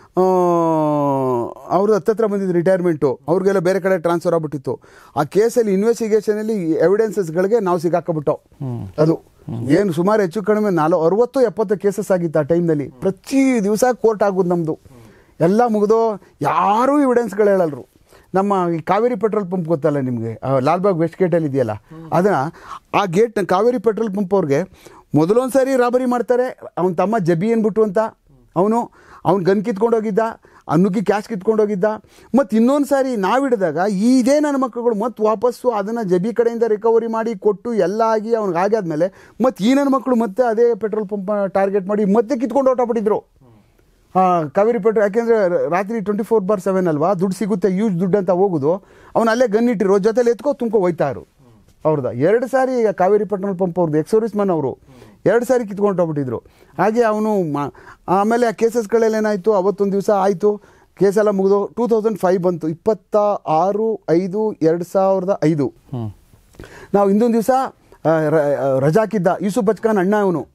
Speaker 1: ಅವರು ಹತ್ತತ್ರ ಬಂದಿದ್ದು ರಿಟೈರ್ಮೆಂಟು ಅವ್ರಿಗೆಲ್ಲ ಬೇರೆ ಕಡೆ ಟ್ರಾನ್ಸ್ಫರ್ ಆಗ್ಬಿಟ್ಟಿತ್ತು ಆ ಕೇಸಲ್ಲಿ ಇನ್ವೆಸ್ಟಿಗೇಷನಲ್ಲಿ ಎವಿಡೆನ್ಸಸ್ಗಳಿಗೆ ನಾವು ಸಿಗಾಕಬಿಟ್ಟು ಅದು ಏನು ಸುಮಾರು ಹೆಚ್ಚು ಕಡಿಮೆ ನಾಲ್ಕು ಅರವತ್ತು ಎಪ್ಪತ್ತು ಕೇಸಸ್ ಆಗಿತ್ತು ಆ ಟೈಮ್ನಲ್ಲಿ ಪ್ರತಿ ದಿವಸ ಕೋರ್ಟ್ ಆಗೋದು ನಮ್ಮದು ಎಲ್ಲ ಮುಗಿದು ಯಾರೂ ಎವಿಡೆನ್ಸ್ಗಳು ಹೇಳಲ್ರು ನಮ್ಮ ಈ ಕಾವೇರಿ ಪೆಟ್ರೋಲ್ ಪಂಪ್ ಗೊತ್ತಲ್ಲ ನಿಮಗೆ ಲಾಲ್ಬಾಗ್ ವೆಸ್ಟ್ ಗೇಟಲ್ಲಿ ಇದೆಯಲ್ಲ ಅದನ್ನು ಆ ಗೇಟ್ ಕಾವೇರಿ ಪೆಟ್ರೋಲ್ ಪಂಪ್ ಅವ್ರಿಗೆ ಮೊದಲೊಂದು ಸಾರಿ ರಾಬರಿ ಮಾಡ್ತಾರೆ ಅವನ ತಮ್ಮ ಜಬಿ ಅಂದ್ಬಿಟ್ಟು ಅಂತ ಅವನು ಅವ್ನು ಗನ್ ಕಿತ್ಕೊಂಡೋಗಿದ್ದ ಆ ನುಗ್ಗಿ ಕ್ಯಾಶ್ ಕಿತ್ಕೊಂಡೋಗಿದ್ದ ಮತ್ತು ಇನ್ನೊಂದು ಸಾರಿ ನಾವು ಹಿಡಿದಾಗ ಇದೇ ನನ್ನ ಮಕ್ಕಳುಗಳು ಮತ್ತೆ ವಾಪಸ್ಸು ಅದನ್ನು ಜಬಿ ಕಡೆಯಿಂದ ರಿಕವರಿ ಮಾಡಿ ಕೊಟ್ಟು ಎಲ್ಲ ಆಗಿ ಅವ್ನಿಗೆ ಆಗಾದ್ಮೇಲೆ ಮತ್ತು ಈ ನನ್ನ ಮಕ್ಕಳು ಮತ್ತೆ ಅದೇ ಪೆಟ್ರೋಲ್ ಪಂಪ್ ಟಾರ್ಗೆಟ್ ಮಾಡಿ ಮತ್ತೆ ಕಿತ್ಕೊಂಡು ಹೊರಟೋಗ್ಬಿಟ್ಟಿದ್ರು ಆ, ಕಾವೇರಿ ಪೆಟ್ರೋಲ್ ಯಾಕೆಂದರೆ ರಾತ್ರಿ ಟ್ವೆಂಟಿ ಫೋರ್ ಬಾರ್ ಸೆವೆನ್ ಅಲ್ವಾ ದುಡ್ಡು ಸಿಗುತ್ತೆ ಯೂಸ್ ದುಡ್ಡು ಅಂತ ಹೋಗೋದು ಅವ್ನು ಅಲ್ಲೇ ಗನ್ ಇಟ್ಟಿರೋ ಜೊತೆಲಿ ಎತ್ಕೋ ತುಂಬ್ಕೊ ಹೋಯ್ತಾರು ಅವ್ರದ್ದು ಎರಡು ಸಾರಿ ಈಗ ಕಾವೇರಿ ಪೆಟ್ರೋಲ್ ಪಂಪ್ ಅವ್ರದ್ದು ಎಕ್ಸೋರಿಸ್ ಮನ್ ಅವರು ಎರಡು ಸಾರಿ ಕಿತ್ಕೊಂಡು ಹೋಗ್ಬಿಟ್ಟಿದ್ರು ಹಾಗೆ ಅವನು ಮಾ- ಆಮೇಲೆ ಆ ಕೇಸಸ್ಗಳೆಲ್ಲ ಏನಾಯಿತು ಅವತ್ತೊಂದು ದಿವಸ ಆಯಿತು ಕೇಸೆಲ್ಲ ಮುಗಿದು ಟೂ ತೌಸಂಡ್ ಫೈವ್ ಬಂತು ಇಪ್ಪತ್ತ ಆರು ಐದು ಎರಡು ಸಾವಿರದ ಐದು ನಾವು ಇನ್ನೊಂದು ದಿವಸ ರಜಾಕಿದ್ದ ಯೂಸುಫ್ ಬಚ್ಕಾನ್ ಅಣ್ಣ ಅವನು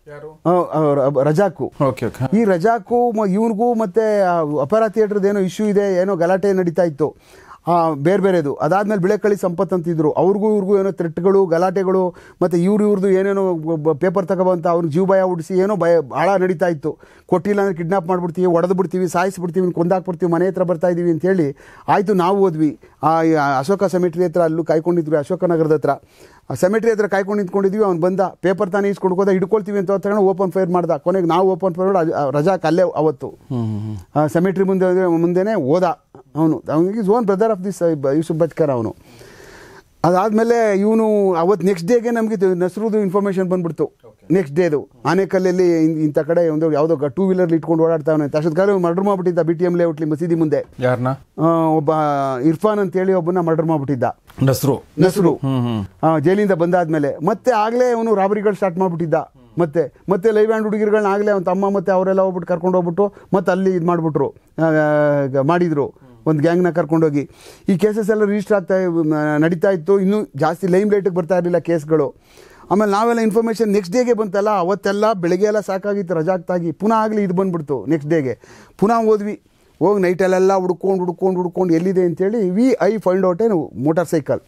Speaker 1: ಆ, ಆ, ರ- ರಜಾಕು
Speaker 2: ಓಕೆ ಓಕೆ
Speaker 1: ಈ ರಜಾಕು ಇವನಿಗೂ ಮತ್ತೆ ಆ ಅಪರಾ ಥಿಯೇಟ್ರದ್ದು ಏನೋ ಇಶ್ಯೂ ಇದೆ ಏನೋ ಗಲಾಟೆ ನಡೀತಾ ಇತ್ತು ಆ, ಬೇರೆ ಬೇರೆದು ಅದಾದ್ಮೇಲೆ ಬಿಳೆಕಳಿ ಸಂಪತ್ ಅಂತಿದ್ರು ಅವ್ರಿಗೂ ಇವ್ರಿಗೂ ಏನೋ ಥ್ರೆಟ್ಗಳು ಗಲಾಟೆಗಳು ಮತ್ತೆ ಇವ್ರು ಇವ್ರದ್ದು ಏನೇನೋ ಪೇಪರ್ ತಗೊಬಂತ ಅವ್ರಿಗೆ ಜೀವ ಭಯ ಹುಡಿಸಿ ಏನೋ ಭಯ ಭಾಳ ನಡೀತಾ ಇತ್ತು ಕೊಟ್ಟಿಲ್ಲ ಅಂದ್ರೆ ಕಿಡ್ನಾಪ್ ಮಾಡ್ಬಿಡ್ತೀವಿ ಹೊಡೆದು ಬಿಡ್ತೀವಿ ಸಾಯಿಸ್ಬಿಡ್ತೀವಿ ಕೊಂದಾಕ್ಬಿಡ್ತೀವಿ ಮನೆ ಹತ್ರ ಬರ್ತಾ ಇದೀವಿ ಅಂತ ಹೇಳಿ ಆಯಿತು ನಾವು ಹೋದ್ವಿ ಆ ಈ ಅಶೋಕ ಸೆಮೆಟ್ರಿ ಹತ್ರ ಅಲ್ಲೂ ಕಾಯ್ಕೊಂಡಿದ್ವಿ ಅಶೋಕ ನಗರದ ಹತ್ರ ಆ ಸೆಮೆಟ್ರಿ ಹತ್ರ ಕಾಯ್ಕೊಂಡು ನಿಂತ್ಕೊಂಡಿದ್ವಿ ಅವ್ನು ಬಂದ ಪೇಪರ್ ತಾನೇ ಇಸ್ಕೊಂಡು ಹೋದ ಹಿಡ್ಕೊಳ್ತೀವಿ ಅಂತ ತಗೊಂಡು ಓಪನ್ ಫೈರ್ ಮಾಡ್ದ ಕೊನೆಗೆ ನಾವು ಓಪನ್ ಫೈರ್ ಮಾಡಿ ರಜಾಕ್ ಅಲ್ಲೇ ಅವತ್ತು ಸೆಮೆಟ್ರಿ ಮುಂದೆ ಮುಂದೆನೇ ಹೋದ ಅವನು ಅವನಿಗೆ own brother of this Yusuf Bachkar ಅವನು ಅದಾದಮೇಲೆ ಇವನು ಅವತ್ತು ನೆಕ್ಸ್ಟ್ ಡೇಗೆ ನಮಗೆ ನಸ್ರುದು ಇನ್ಫಾರ್ಮೇಷನ್ ಬಂದ್ಬಿಡ್ತು ನೆಕ್ಸ್ಟ್ ಡೇದು ಆನೆಕಲ್ಲಲ್ಲಿ ಇನ್- ಇಂಥ ಕಡೆ ಒಂದು ಯಾವುದೋ ಟೂ ವೀಲರ್ ಇಟ್ಕೊಂಡು ಓಡಾಡ್ತಾವನೆ ತಕ್ಷಣ ಕಾಲ ಮರ್ಡರ್ ಮಾಡ್ಬಿಟ್ಟಿದ್ದ ಬಿ ಟಿ ಎಮ್ ಲೇಔಟ್ಲಿ ಮಸೀದಿ ಮುಂದೆ
Speaker 2: ಯಾರನ್ನ
Speaker 1: ಆ, ಒಬ್ಬ ಇರ್ಫಾನ್ ಅಂತೇಳಿ ಒಬ್ಬನ ಮರ್ಡರ್ ಮಾಡ್ಬಿಟ್ಟಿದ್ದ
Speaker 2: ನಸ್ರು
Speaker 1: ನಸ್ರು ಆ, ಜೈಲಿಂದ ಬಂದಾದ್ಮೇಲೆ ಮತ್ತೆ ಆಗ್ಲೇ ಅವನು ರಾಬರಿಗಳು ಸ್ಟಾರ್ಟ್ ಮಾಡ್ಬಿಟ್ಟಿದ್ದ ಮತ್ತೆ ಮತ್ತೆ ಲೈವ್ ಹ್ಯಾಂಡ್ ಹುಡುಗಿರುಗಳನ್ನ ಆಗಲೇ ಅವನ ತಮ್ಮ ಮತ್ತೆ ಅವರೆಲ್ಲ ಹೋಗ್ಬಿಟ್ಟು ಕರ್ಕೊಂಡು ಹೋಗ್ಬಿಟ್ಟು ಮತ್ತೆ ಅಲ್ಲಿ ಇದು ಮಾಡಿಬಿಟ್ರು ಮಾಡಿದ್ರು ಒಂದು ಗ್ಯಾಂಗ್ನ ಕರ್ಕೊಂಡೋಗಿ ಈ ಕೇಸಸ್ ಎಲ್ಲ ರಿಜಿಸ್ಟರ್ ಆಗ್ತಾ ನಡೀತಾ ಇತ್ತು ಇನ್ನೂ ಜಾಸ್ತಿ ಲೈಮ್ ಲೈಟಿಗೆ ಬರ್ತಾ ಇರಲಿಲ್ಲ ಕೇಸ್ಗಳು ಆಮೇಲೆ ನಾವೆಲ್ಲ ಇನ್ಫಾರ್ಮೇಷನ್ ನೆಕ್ಸ್ಟ್ ಡೇಗೆ ಬಂತಲ್ಲ ಅವತ್ತೆಲ್ಲ ಬೆಳಗ್ಗೆ ಎಲ್ಲ ಸಾಕಾಗಿತ್ತು ರಜಾಕ್ತಾಗಿ ಪುನಃ ಆಗಲಿ ಇದು ಬಂದ್ಬಿಡ್ತು ನೆಕ್ಸ್ಟ್ ಡೇಗೆ ಪುನಃ ಹೋದ್ವಿ ಹೋಗಿ ನೈಟಲ್ಲೆಲ್ಲ ಹುಡ್ಕೊಂಡು ಹುಡ್ಕೊಂಡು ಹುಡ್ಕೊಂಡು ಎಲ್ಲಿದೆ ಅಂತೇಳಿ ವಿ ಐ ಫೈಂಡ್ ಔಟ್ ಏನು ಮೋಟಾರ್ ಸೈಕಲ್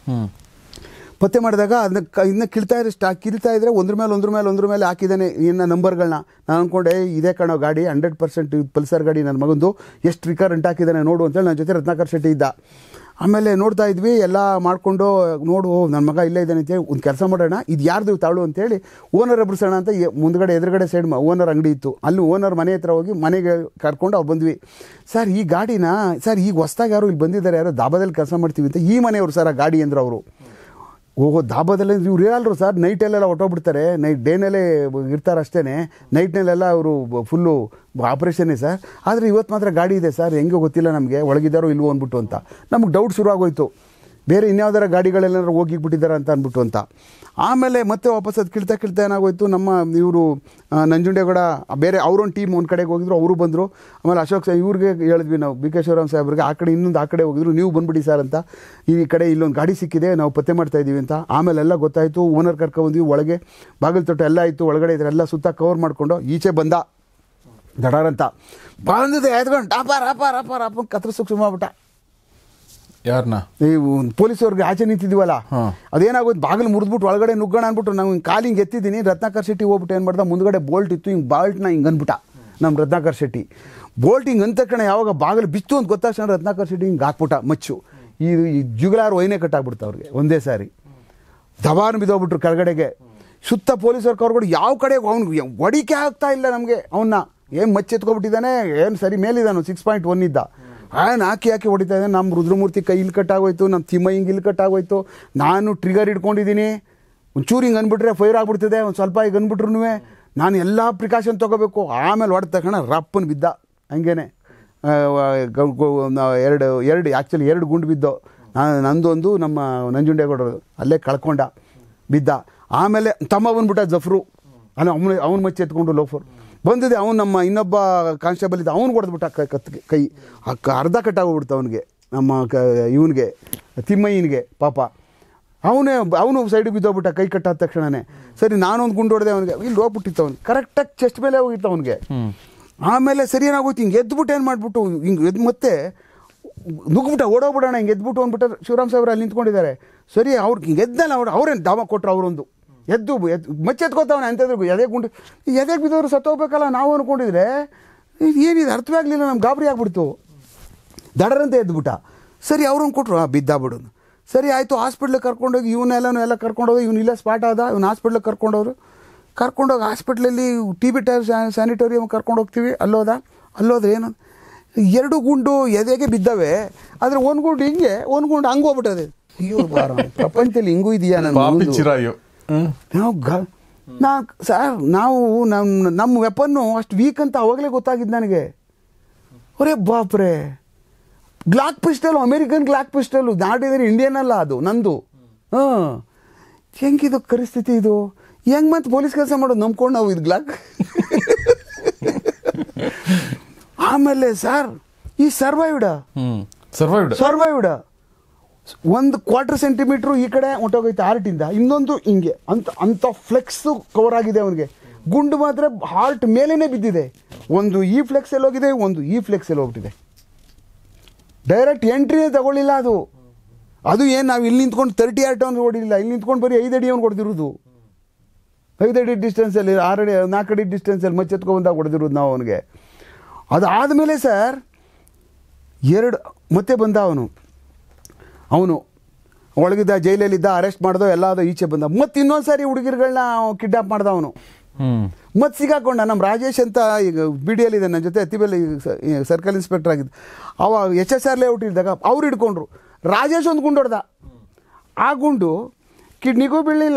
Speaker 1: ಪತ್ತೆ ಮಾಡಿದಾಗ ಅದನ್ನ ಕ ಇನ್ನು ಕಿಳ್ತಾ ಇದ್ರೆ ಸ್ಟಾ ಕಿಳ್ತಾ ಇದ್ರೆ ಒಂದ್ರ ಮೇಲೆ ಒಂದ್ರ ಮೇಲೆ ಒಂದ್ರ ಮೇಲೆ ಹಾಕಿದ್ದಾನೆ ಇನ್ನು ನಂಬರ್ಗಳನ್ನ ನಾನು ಅಂದ್ಕೊಂಡೆ ಇದೇ ಕಣೋ ಗಾಡಿ ಹಂಡ್ರೆಡ್ ಪರ್ಸೆಂಟ್ ಪಲ್ಸರ್ ಗಾಡಿ ನನ್ನ ಮಗಂದು ಎಷ್ಟು ರಿಕರೆಂಟ್ ಹಾಕಿದ್ದಾನೆ ನೋಡು ಅಂತೇಳಿ ನನ್ನ ಜೊತೆ ರತ್ನಾಕರ್ ಶೆಟ್ಟಿ ಇದ್ದ ಆಮೇಲೆ ನೋಡ್ತಾ ಇದ್ವಿ ಎಲ್ಲ ಮಾಡಿಕೊಂಡು ನೋಡು ನನ್ನ ಮಗ ಇಲ್ಲೇ ಇದ್ದಾನೆ ಅಂತೇಳಿ ಒಂದು ಕೆಲಸ ಮಾಡೋಣ ಇದು ಯಾರ್ದು ತಾಳು ಅಂತೇಳಿ ಓನರ್ ಎಬ್ರಿಸೋಣ ಅಂತ ಎ- ಮುಂದ್ಗಡೆ ಎದುರುಗಡೆ ಸೈಡ್ ಓನರ್ ಅಂಗಡಿ ಇತ್ತು ಅಲ್ಲಿ ಓನರ್ ಮನೆ ಹತ್ರ ಹೋಗಿ ಮನೆಗೆ ಕರ್ಕೊಂಡು ಅವ್ರು ಬಂದ್ವಿ ಸರ್ ಈ ಗಾಡಿನ ಸರ್ ಈಗ ಹೊಸ್ದಾಗಿ ಯಾರು ಇಲ್ಲಿ ಬಂದಿದ್ದಾರೆ ಯಾರೋ ದಾಬಾದಲ್ಲಿ ಕೆಲಸ ಮಾಡ್ತೀವಿ ಅಂತ ಈ ಮನೆಯವರು ಸರ್ ಆ ಗಾಡಿ ಅಂದ್ರೆ ಅವರು ಓಹೋ ದಾಬಾದಲ್ಲಿ ಇವ್ರು ಇರಲ್ರು ಸರ್ ನೈಟಲ್ಲೆಲ್ಲ ಹೊಟ್ಟೋಗ್ಬಿಡ್ತಾರೆ ನೈಟ್ ಡೇನಲ್ಲೇ ಇರ್ತಾರೆ ಅಷ್ಟೇ ನೈಟ್ನಲ್ಲೆಲ್ಲ ಅವರು ಫುಲ್ಲು ಆಪ್ರೇಷನ್ನೇ ಸರ್ ಆದರೆ ಇವತ್ತು ಮಾತ್ರ ಗಾಡಿ ಇದೆ ಸರ್ ಹೆಂಗೆ ಗೊತ್ತಿಲ್ಲ ನಮಗೆ ಒಳಗಿದ್ದಾರೋ ಇಲ್ವೋ ಅಂದ್ಬಿಟ್ಟು ಅಂತ ನಮಗೆ ಡೌಟ್ ಶುರು ಆಗೋಯ್ತು ಬೇರೆ ಇನ್ಯಾವ್ದಾರ ಗಾಡಿಗಳೆಲ್ಲಾರು ಹೋಗಿಬಿಟ್ಟಿದ್ದಾರೆ ಅಂತ ಅಂದ್ಬಿಟ್ಟು ಅಂತ ಆಮೇಲೆ ಮತ್ತೆ ವಾಪಸ್ ಅದು ಕಿಳ್ತಾ ಕಿಳ್ತಾ ಏನಾಗೋಯ್ತು ನಮ್ಮ ಇವರು ನಂಜುಂಡೇಗೌಡ ಬೇರೆ ಅವರೊಂದು ಟೀಮ್ ಒಂದು ಕಡೆಗೆ ಹೋಗಿದ್ರು ಅವರು ಬಂದರು ಆಮೇಲೆ ಅಶೋಕ್ ಸಾಹೇಬ್ ಇವ್ರಿಗೆ ಹೇಳಿದ್ವಿ ನಾವು ಬಿ ಕೆ ಶಿವರಾಮ್ ಸಾಹೇಬ್ರಿಗೆ ಆ ಕಡೆ ಇನ್ನೊಂದು ಆ ಕಡೆ ಹೋಗಿದ್ರು ನೀವು ಬಂದ್ಬಿಡಿ ಸರ್ ಅಂತ ಈ ಕಡೆ ಇಲ್ಲೊಂದು ಗಾಡಿ ಸಿಕ್ಕಿದೆ ನಾವು ಪತ್ತೆ ಮಾಡ್ತಾ ಇದ್ದೀವಿ ಅಂತ ಆಮೇಲೆಲ್ಲ ಗೊತ್ತಾಯಿತು ಓನರ್ ಕರ್ಕೊಂಡ್ಬಂದ್ವಿ ಒಳಗೆ ಬಾಗಿಲು ತೊಟ್ಟು ಎಲ್ಲ ಇತ್ತು ಒಳಗಡೆ ಇದ್ರೆಲ್ಲ ಸುತ್ತ ಕವರ್ ಮಾಡಿಕೊಂಡು ಈಚೆ ಬಂದ ದಡಾರಂತ ಬಂದಿದೆ ಎದ್ಕೊಂಡು ಟಾಪ ರಾಪ ರಾಪ ರಾಪ ಕತ್ರ ಸುಮಾಗ್ಬಿಟ್ಟ
Speaker 2: ಯಾರನ್ನ
Speaker 1: ನೀವು ಪೊಲೀಸವ್ರಿಗೆ ಆಚೆ ನಿಂತಿದ್ವಲ್ಲ ಅದೇನಾಗೋದು ಬಾಗಿಲು ಮುರಿದ್ಬಿಟ್ಟು ಒಳಗಡೆ ನುಗ್ಗೋಣ ಅಂದ್ಬಿಟ್ಟು ನಾವು ಹಿಂಗೆ ಕಾಲು ಹಿಂಗೆ ಎತ್ತಿದ್ದೀನಿ ರತ್ನಾಕರ್ ಶೆಟ್ಟಿ ಹೋಗ್ಬಿಟ್ಟು ಏನು ಮಾಡ್ದ ಮುಂದ್ಗಡೆ ಬೋಲ್ಟ್ ಇತ್ತು ಹಿಂಗೆ ಬಾಲ್ಟ್ನ ಹಿಂಗೆ ಅಂದ್ಬಿಟ್ಟ ನಮ್ಮ ರತ್ನಾಕರ್ ಶೆಟ್ಟಿ ಬೋಲ್ಟ್ ಹಿಂಗೆ ಅಂದ ತಕ್ಷಣ ಯಾವಾಗ ಬಾಗಿಲು ಬಿತ್ತು ಅಂತ ಗೊತ್ತಾಕ್ಷಣ ರತ್ನಾಕರ್ ಶೆಟ್ಟಿ ಹಿಂಗೆ ಹಾಕ್ಬಿಟ್ಟ ಮಚ್ಚು ಈ ಈ ಜುಗ್ಲಾರು ಒಯ್ನೆ ಕಟ್ಟಾಗ್ಬಿಡ್ತು ಅವ್ರಿಗೆ ಒಂದೇ ಸಾರಿ ದಬಾರ್ ಬಿದ್ದೋಗ್ಬಿಟ್ರು ಕೆಳಗಡೆಗೆ ಸುತ್ತ ಪೊಲೀಸರು ಕರ್ಕೊಂಡು ಯಾವ ಕಡೆ ಅವ್ನಿಗೆ ಹೊಡಿಕೆ ಆಗ್ತಾ ಇಲ್ಲ ನಮಗೆ ಅವನ್ನ ಏನು ಮಚ್ಚಿ ಎತ್ಕೊಬಿಟ್ಟಿದ್ದಾನೆ ಏನು ಸರಿ ಮೇಲಿದ್ದಾನು ಸಿಕ್ಸ್ ಪಾಯಿಂಟ್ ಒನ್ ಇದ್ದ ಏನು ಹಾಕಿ ಹಾಕಿ ಹೊಡಿತಾ ಇದ್ದಾನೆ ನಮ್ಮ ರುದ್ರಮೂರ್ತಿ ಕೈ ಇಲ್ಲಿ ಕಟ್ಟಾಗೋಯ್ತು ನಮ್ಮ ತಿಮ್ಮ ಹಿಂಗೆ ಇಲ್ಲಿ ಕಟ್ಟಾಗೋಯ್ತು ನಾನು ಟ್ರಿಗರ್ ಇಟ್ಕೊಂಡಿದ್ದೀನಿ ಒಂಚೂರು ಹಿಂಗೆ ಅಂದ್ಬಿಟ್ರೆ ಫೈರ್ ಆಗ್ಬಿಡ್ತಿದೆ ಒಂದು ಸ್ವಲ್ಪ ಈಗ ಅಂದ್ಬಿಟ್ರು ನಾನು ಎಲ್ಲ ಪ್ರಿಕಾಷನ್ ತೊಗೋಬೇಕು ಆಮೇಲೆ ಹೊಡೆದ ತಕ್ಷಣ ರಪ್ಪನ್ ಬಿದ್ದ ಹಂಗೇನೆ ಆ, ಗ- ಗ- ನಾ- ಎರಡು ಎರಡು ಆ್ಯಕ್ಚುಲಿ ಎರಡು ಗುಂಡು ಬಿದ್ದು ನಾನು ನಂದೊಂದು ನಮ್ಮ ನಂಜುಂಡೇಗೌಡರು ಅಲ್ಲೇ ಕಳ್ಕೊಂಡ ಬಿದ್ದ ಆಮೇಲೆ ತಮ್ಮ ಬಂದ್ಬಿಟ್ಟ ಜಫ್ರು ಅಲ್ಲ ಅವನು ಅವ್ನ ಮಚ್ಚಿ ಎತ್ಕೊಂಡು ಲೋಫರ್ ಬಂದಿದೆ ಅವನು ನಮ್ಮ ಇನ್ನೊಬ್ಬ ಕಾನ್ಸ್ಟೇಬಲ್ ಇದ್ದ ಅವ್ನು ಹೊಡೆದ್ಬಿಟ್ಟ ಕೈ ಕತ್ಗೆ ಕೈ ಅಕ್ಕ ಅರ್ಧ ಕಟ್ಟಾಗೋಗ್ಬಿಡ್ತು ಅವನಿಗೆ ನಮ್ಮ ಕ ಇವನಿಗೆ ತಿಮ್ಮಯ್ಯನಿಗೆ ಪಾಪ ಅವನೇ ಅವನು ಸೈಡಿಗೆ ಬಿದ್ದೋಗ್ಬಿಟ್ಟ ಕೈ ಕಟ್ಟಾದ ತಕ್ಷಣನೇ ಸರಿ ನಾನೊಂದು ಗುಂಡು ಹೊಡೆದೆ ಅವನಿಗೆ ಇಲ್ಲಿ ಹೋಗ್ಬಿಟ್ಟಿತ್ತು ಅವ್ನು ಕರೆಕ್ಟಾಗಿ ಚೆಸ್ಟ್ ಮೇಲೆ ಹೋಗಿತ್ತು ಅವನಿಗೆ ಆಮೇಲೆ ಸರಿ ಏನಾಗೋಯ್ತು ಹಿಂಗೆ ಎದ್ಬಿಟ್ಟು ಏನು ಮಾಡಿಬಿಟ್ಟು ಹಿಂಗೆ ಎದ್ದು ಮತ್ತೆ ನುಗ್ಬಿಟ್ಟ ಓಡೋಗ್ಬಿಡೋಣ ಹಿಂಗೆ ಎದ್ಬಿಟ್ಟು ಅಂದ್ಬಿಟ್ಟು ಶಿವರಾಮ್ ಸಾಹೇಬ್ರು ಅಲ್ಲಿ ನಿಂತ್ಕೊಂಡಿದ್ದಾರೆ ಸರಿ ಅವ್ರಿಗೆ ಹಿಂಗೆ ಎದ್ದಲ್ಲ ಅವ್ರು ಅವ್ರೇನು ದಾಮ ಕೊಟ್ಟರು ಅವರೊಂದು ಎದ್ದು ಎದ್ದು ಮಚ್ಚೆ ಎತ್ಕೋತಾವನೆ ಅಂಥದ್ದು ಎದೆ ಗುಂಡು ಈ ಎದೆಗೆ ಬಿದ್ದವರು ಸತ್ತೋಗ್ಬೇಕಲ್ಲ ನಾವು ಅಂದ್ಕೊಂಡಿದ್ರೆ ಇದು ಏನಿದೆ ಅರ್ಥವೇ ಆಗಲಿಲ್ಲ ನಮ್ಗೆ ಗಾಬರಿ ಆಗ್ಬಿಡ್ತು ದಡರಂತೆ ಎದ್ಬಿಟ್ಟ ಸರಿ ಅವ್ರನ್ನ ಕೊಟ್ಟರು ಆ ಬಿದ್ದ ಬಿಡೋದು ಸರಿ ಆಯಿತು ಹಾಸ್ಪಿಟ್ಲಿಗೆ ಕರ್ಕೊಂಡೋಗಿ ಇವನ್ನೆಲ್ಲನೂ ಎಲ್ಲ ಕರ್ಕೊಂಡೋಗಿ ಇವ್ನು ಇಲ್ಲೇ ಸ್ಪಾಟ್ ಆದ ಇವ್ನು ಹಾಸ್ಪಿಟ್ಲಿಗೆ ಕರ್ಕೊಂಡೋರು ಕರ್ಕೊಂಡೋಗಿ ಹಾಸ್ಪಿಟ್ಲಲ್ಲಿ ಟಿ ಬಿ ಟೈರ್ ಸ್ಯಾನಿಟೋರಿಯಮ್ ಕರ್ಕೊಂಡು ಹೋಗ್ತೀವಿ ಅಲ್ಲೋದ ಅಲ್ಲೋದ್ರೆ ಏನು ಎರಡು ಗುಂಡು ಎದೆಗೆ ಬಿದ್ದವೆ ಆದರೆ ಒಂದು ಗುಂಡು ಹಿಂಗೆ ಒಂದು ಗುಂಡು ಹಂಗೆ ಹೋಗ್ಬಿಟ್ಟದೆ ಅಯ್ಯೋ ಬಾರ ಪ್ರಪಂಚದಲ್ಲಿ ಹಿಂಗೂ ಇದೆಯಾ ನನ್ನ
Speaker 2: ಪಾಪಿ
Speaker 1: ಮಗಂದು?
Speaker 2: ಚಿರಾಯು ಹ್ಮ್
Speaker 1: ನಾವು ಗ ನಾ ಸರ್ ನಾವು ನಮ್ಮ ನಮ್ಮ ವೆಪನ್ನು ಅಷ್ಟು ವೀಕ್ ಅಂತ ಅವಾಗಲೇ ಗೊತ್ತಾಗಿದ್ದು ನನಗೆ ಒರೇ ಬಾಪ್ರೆ Glock pistol American Glock pistol ನಾಡಿದ್ರೆ ಇಂಡಿಯನ್ ಅಲ್ಲ ಅದು ನಂದು ಹಾಂ ಹೆಂಗಿದು ಪರಿಸ್ಥಿತಿ ಇದು ಹೆಂಗ್ ಮತ್ತೆ ಪೊಲೀಸ್ ಕೆಲಸ ಮಾಡೋದು ನಂಬ್ಕೊಂಡು ನಾವು ಇದು ಗ್ಲಾಕ್ ಆಮೇಲೆ ಸರ್ ಈ ಸರ್ವೈವ್ಡ
Speaker 2: ಹ್ಮ್ ಸರ್ವೈವ್ಡ್
Speaker 1: ಸರ್ವೈವ್ಡ್ ಒಂದು ಕ್ವಾರ್ಟರ್ ಸೆಂಟಿಮೀಟ್ರು ಈ ಕಡೆ ಹೊಂಟೋಗೈತೆ ಆರ್ಟಿಂದ ಇನ್ನೊಂದು ಹಿಂಗೆ ಅಂತ ಅಂಥ ಫ್ಲೆಕ್ಸ್ ಕವರ್ ಆಗಿದೆ ಅವನಿಗೆ ಗುಂಡು ಮಾತ್ರ ಹಾರ್ಟ್ ಮೇಲೇನೆ ಬಿದ್ದಿದೆ ಒಂದು ಈ ಫ್ಲೆಕ್ಸಲ್ಲಿ ಹೋಗಿದೆ ಒಂದು ಈ ಫ್ಲೆಕ್ಸಲ್ಲಿ ಹೋಗ್ಬಿಟ್ಟಿದೆ ಡೈರೆಕ್ಟ್ ಎಂಟ್ರಿನೇ ತಗೊಳ್ಳಿಲ್ಲ ಅದು ಅದು ಏನು ನಾವು ಇಲ್ಲಿ ನಿಂತ್ಕೊಂಡು ತರ್ಟಿ ಆರ್ ಟೌನ್ ಹೊಡಿಲಿಲ್ಲ ಇಲ್ಲಿ ನಿಂತ್ಕೊಂಡು ಬರೀ ಐದು ಅಡಿ ಅವ್ನು ಹೊಡೆದಿರೋದು ಐದು ಅಡಿ ಡಿಸ್ಟೆನ್ಸಲ್ಲಿ ಆರು ಅಡಿ ನಾಲ್ಕು ಅಡಿ ಡಿಸ್ಟೆನ್ಸಲ್ಲಿ ಮಚ್ಚೆತ್ಕೊ ಬಂದಾಗ ಹೊಡೆದಿರೋದು ನಾವು ಅವನಿಗೆ ಅದಾದಮೇಲೆ ಸರ್ ಎರಡು ಮತ್ತೆ ಬಂದ ಅವನು ಅವನು ಒಳಗಿದ್ದ ಜೈಲಲ್ಲಿದ್ದ ಅರೆಸ್ಟ್ ಮಾಡ್ದೋ ಎಲ್ಲ ಅದು ಈಚೆ ಬಂದ ಮತ್ತೆ ಇನ್ನೊಂದು ಸಾರಿ ಹುಡುಗಿರುಗಳನ್ನ ಕಿಡ್ನಾಪ್ ಮಾಡ್ದ ಅವನು
Speaker 2: ಹ್ಮ್
Speaker 1: ಮತ್ತೆ ಸಿಗಾಕೊಂಡ ನಮ್ಮ ರಾಜೇಶ್ ಅಂತ ಈಗ ಬಿ ಡಿ ಇದೆ ನನ್ನ ಜೊತೆ ಅತಿಬೆಲೆ ಸರ್ಕಲ್ ಇನ್ಸ್ಪೆಕ್ಟರ್ ಆಗಿದ್ದು ಅವ ಎಚ್ ಎಸ್ ಆರ್ ಲೇಔಟ್ ಇದ್ದಾಗ ಅವ್ರು ಹಿಡ್ಕೊಂಡ್ರು ರಾಜೇಶ್ ಒಂದು ಗುಂಡು ಹೊಡೆದ ಆ ಗುಂಡು ಕಿಡ್ನಿಗೂ ಬೀಳಲಿಲ್ಲ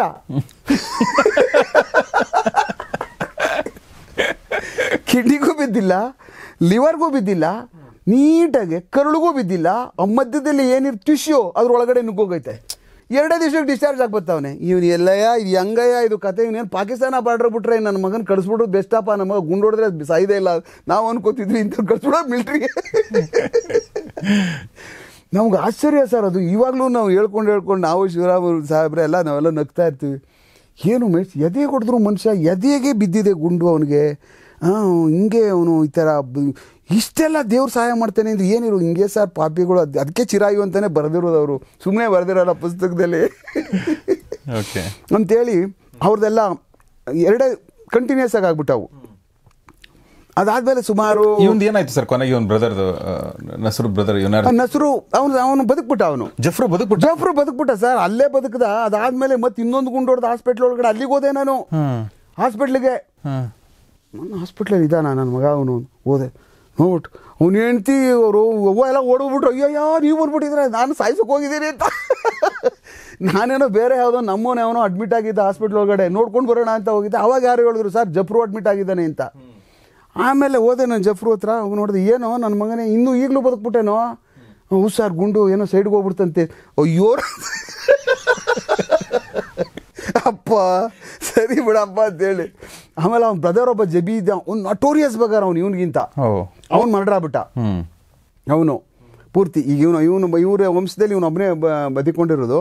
Speaker 1: ಕಿಡ್ನಿಗೂ ಬಿದ್ದಿಲ್ಲ ಲಿವರ್ಗೂ ಬಿದ್ದಿಲ್ಲ ನೀಟಾಗಿ ಕರುಳಿಗೂ ಬಿದ್ದಿಲ್ಲ ಆ ಮಧ್ಯದಲ್ಲಿ ಏನಿರ್ ಟಿಶ್ಯೂ ಅದ್ರೊಳಗಡೆ ನುಗ್ಗೋಗೈತೆ ಎರಡೇ ದಿವಸಕ್ಕೆ ಡಿಸ್ಚಾರ್ಜ್ ಆಗ್ಬತ್ತವನೆ ಇವನು ಎಲ್ಲಯ್ಯ ಇದು ಹೆಂಗಯ್ಯ ಇದು ಕತೆ ಇವನೇನು ಪಾಕಿಸ್ತಾನ ಬಾರ್ಡರ್ ಬಿಟ್ರೆ ನನ್ನ ಮಗನ ಕಳಿಸ್ಬಿಟ್ಟು ಬೆಸ್ಟಪ್ಪ ನಮ್ಮ ಮಗ ಗುಂಡು ಹೊಡೆದ್ರೆ ಅದು ಸಾಯ್ದೇ ಇಲ್ಲ ನಾವು ಅನ್ಕೋತಿದ್ವಿ ಇಂಥ ಕಳಿಸ್ಬಿಡೋ ಮಿಲ್ಟ್ರಿಗೆ ನಮ್ಗೆ ಆಶ್ಚರ್ಯ ಸರ್ ಅದು ಇವಾಗಲೂ ನಾವು ಹೇಳ್ಕೊಂಡು ಹೇಳ್ಕೊಂಡು ನಾವು ಶಿವರಾಮ್ ಸಾಹೇಬ್ರೆ ಎಲ್ಲ ನಾವೆಲ್ಲ ನಗ್ತಾ ಇರ್ತೀವಿ ಏನು ಮೇಸ್ ಎದೆ ಹೊಡೆದ್ರು ಮನುಷ್ಯ ಎದೆಗೆ ಬಿದ್ದಿದೆ ಗುಂಡು ಅವನಿಗೆ ಹಾಂ ಹಿಂಗೆ ಅವನು ಈ ಥರ ಬ- ಇಷ್ಟೆಲ್ಲ ದೇವ್ರು ಸಹಾಯ ಮಾಡ್ತಾನೆ ಅಂದ್ರೆ ಏನಿರು ಹಿಂಗೆ ಸರ್ ಪಾಪಿಗಳು ಅದು ಅದಕ್ಕೆ ಚಿರಾಯು ಅಂತಲೇ ಬರೆದಿರೋದು ಅವರು ಸುಮ್ಮನೆ ಬರೆದಿರೋಲ್ಲ ಪುಸ್ತಕದಲ್ಲಿ
Speaker 2: ಓಕೆ
Speaker 1: ಅಂತೇಳಿ ಅವ್ರದ್ದೆಲ್ಲ ಎರಡೇ ಕಂಟಿನ್ಯೂಸ್ ಆಗಿ ಆಗ್ಬಿಟ್ಟವು ಅದಾದಮೇಲೆ ಸುಮಾರು
Speaker 2: ಇವಂದು ಏನಾಯ್ತು ಸರ್ ಕೊನೆಗೆ ಇವನ್ ಬ್ರದರ್ ನಸರು ಬ್ರದರ್ ಇವನಾರು
Speaker 1: ನಸರು ಅವನು ಅವನು ಬದುಕ್ಬಿಟ್ಟ ಅವನು
Speaker 2: ಜಫ್ರು ಬದುಕ್ಬಿಟ್ಟ
Speaker 1: ಜಾಫ್ರು ಬದುಕ್ಬಿಟ್ಟ ಸರ್ ಅಲ್ಲೇ ಬದುಕದ ಅದಾದ್ಮೇಲೆ ಮತ್ತೆ ಇನ್ನೊಂದು ಗುಂಡು ಹೊಡೆದ ಹಾಸ್ಪಿಟ್ಲ್ ಒಳಗಡೆ ಅಲ್ಲಿಗೆ ಹೋದೆ ನಾನು
Speaker 2: ಹ್ಮ್
Speaker 1: ಹಾಸ್ಪಿಟ್ಲಿಗೆ
Speaker 2: ಹ್ಮ್
Speaker 1: ನನ್ನ ಹಾಸ್ಪಿಟ್ಲಲ್ಲಿ ಇದ್ದಾನ ನನ್ನ ಮಗ ಅವನು ಹೋದೆ ನೋಡ್ಬಿಟ್ಟು ಅವ್ನು ಹೆಂಡ್ತಿ ಅವರು ಅವ್ವ ಎಲ್ಲ ಓಡೋಗ್ಬಿಟ್ರು ಅಯ್ಯಯ್ಯ ನೀವು ಬಂದ್ಬಿಟ್ಟಿದ್ರೆ ನಾನು ಸಾಯ್ಸಕ್ಕೆ ಹೋಗಿದ್ದೀನಿ ಅಂತ ನಾನೇನೋ ಬೇರೆ ಯಾವುದೋ ನಮ್ಮವನೇ ಅವನೋ ಅಡ್ಮಿಟ್ ಆಗಿದ್ದ ಹಾಸ್ಪಿಟ್ಲ್ ಒಳಗಡೆ ನೋಡ್ಕೊಂಡು ಬರೋಣ ಅಂತ ಹೋಗಿದ್ದೆ ಅವಾಗ ಯಾರು ಹೇಳಿದ್ರು ಸರ್ ಜಫ್ರು ಅಡ್ಮಿಟ್ ಆಗಿದ್ದಾನೆ ಅಂತ ಆಮೇಲೆ ಹೋದೆ ನಾನು ಜಫ್ರು ಹತ್ರ ಹೋಗಿ ನೋಡಿದೆ ಏನೋ ನನ್ನ ಮಗನೇ ಇನ್ನೂ ಈಗಲೂ ಬದುಕ್ಬಿಟ್ಟೇನೋ ಹ್ಞೂ ಸರ್ ಗುಂಡು ಏನೋ ಸೈಡ್ಗೆ ಹೋಗ್ಬಿಡ್ತಂತೆ ಅಯ್ಯೋ ಅಪ್ಪ ಸರಿ ಬಿಡಪ್ಪ ಅಂತೇಳಿ ಆಮೇಲೆ ಅವ್ನ ಬ್ರದರ್ ಒಬ್ಬ ಜಬಿ ಇದ್ದ ಅವ್ನು ನಟೋರಿಯಸ್ ಬೇಕಾರೆ ಅವ್ನು ಇವನಿಗಿಂತ
Speaker 2: ಓ
Speaker 1: ಅವ್ನು ಮರ್ಡರ್ ಆಗ್ಬಿಟ್ಟ
Speaker 2: ಹ್ಮ್
Speaker 1: ಅವನು ಪೂರ್ತಿ ಈಗ ಇವನು ಇವನು ಇವರ ವಂಶದಲ್ಲಿ ಇವನು ಒಬ್ಬನೇ ಬದುಕೊಂಡಿರೋದು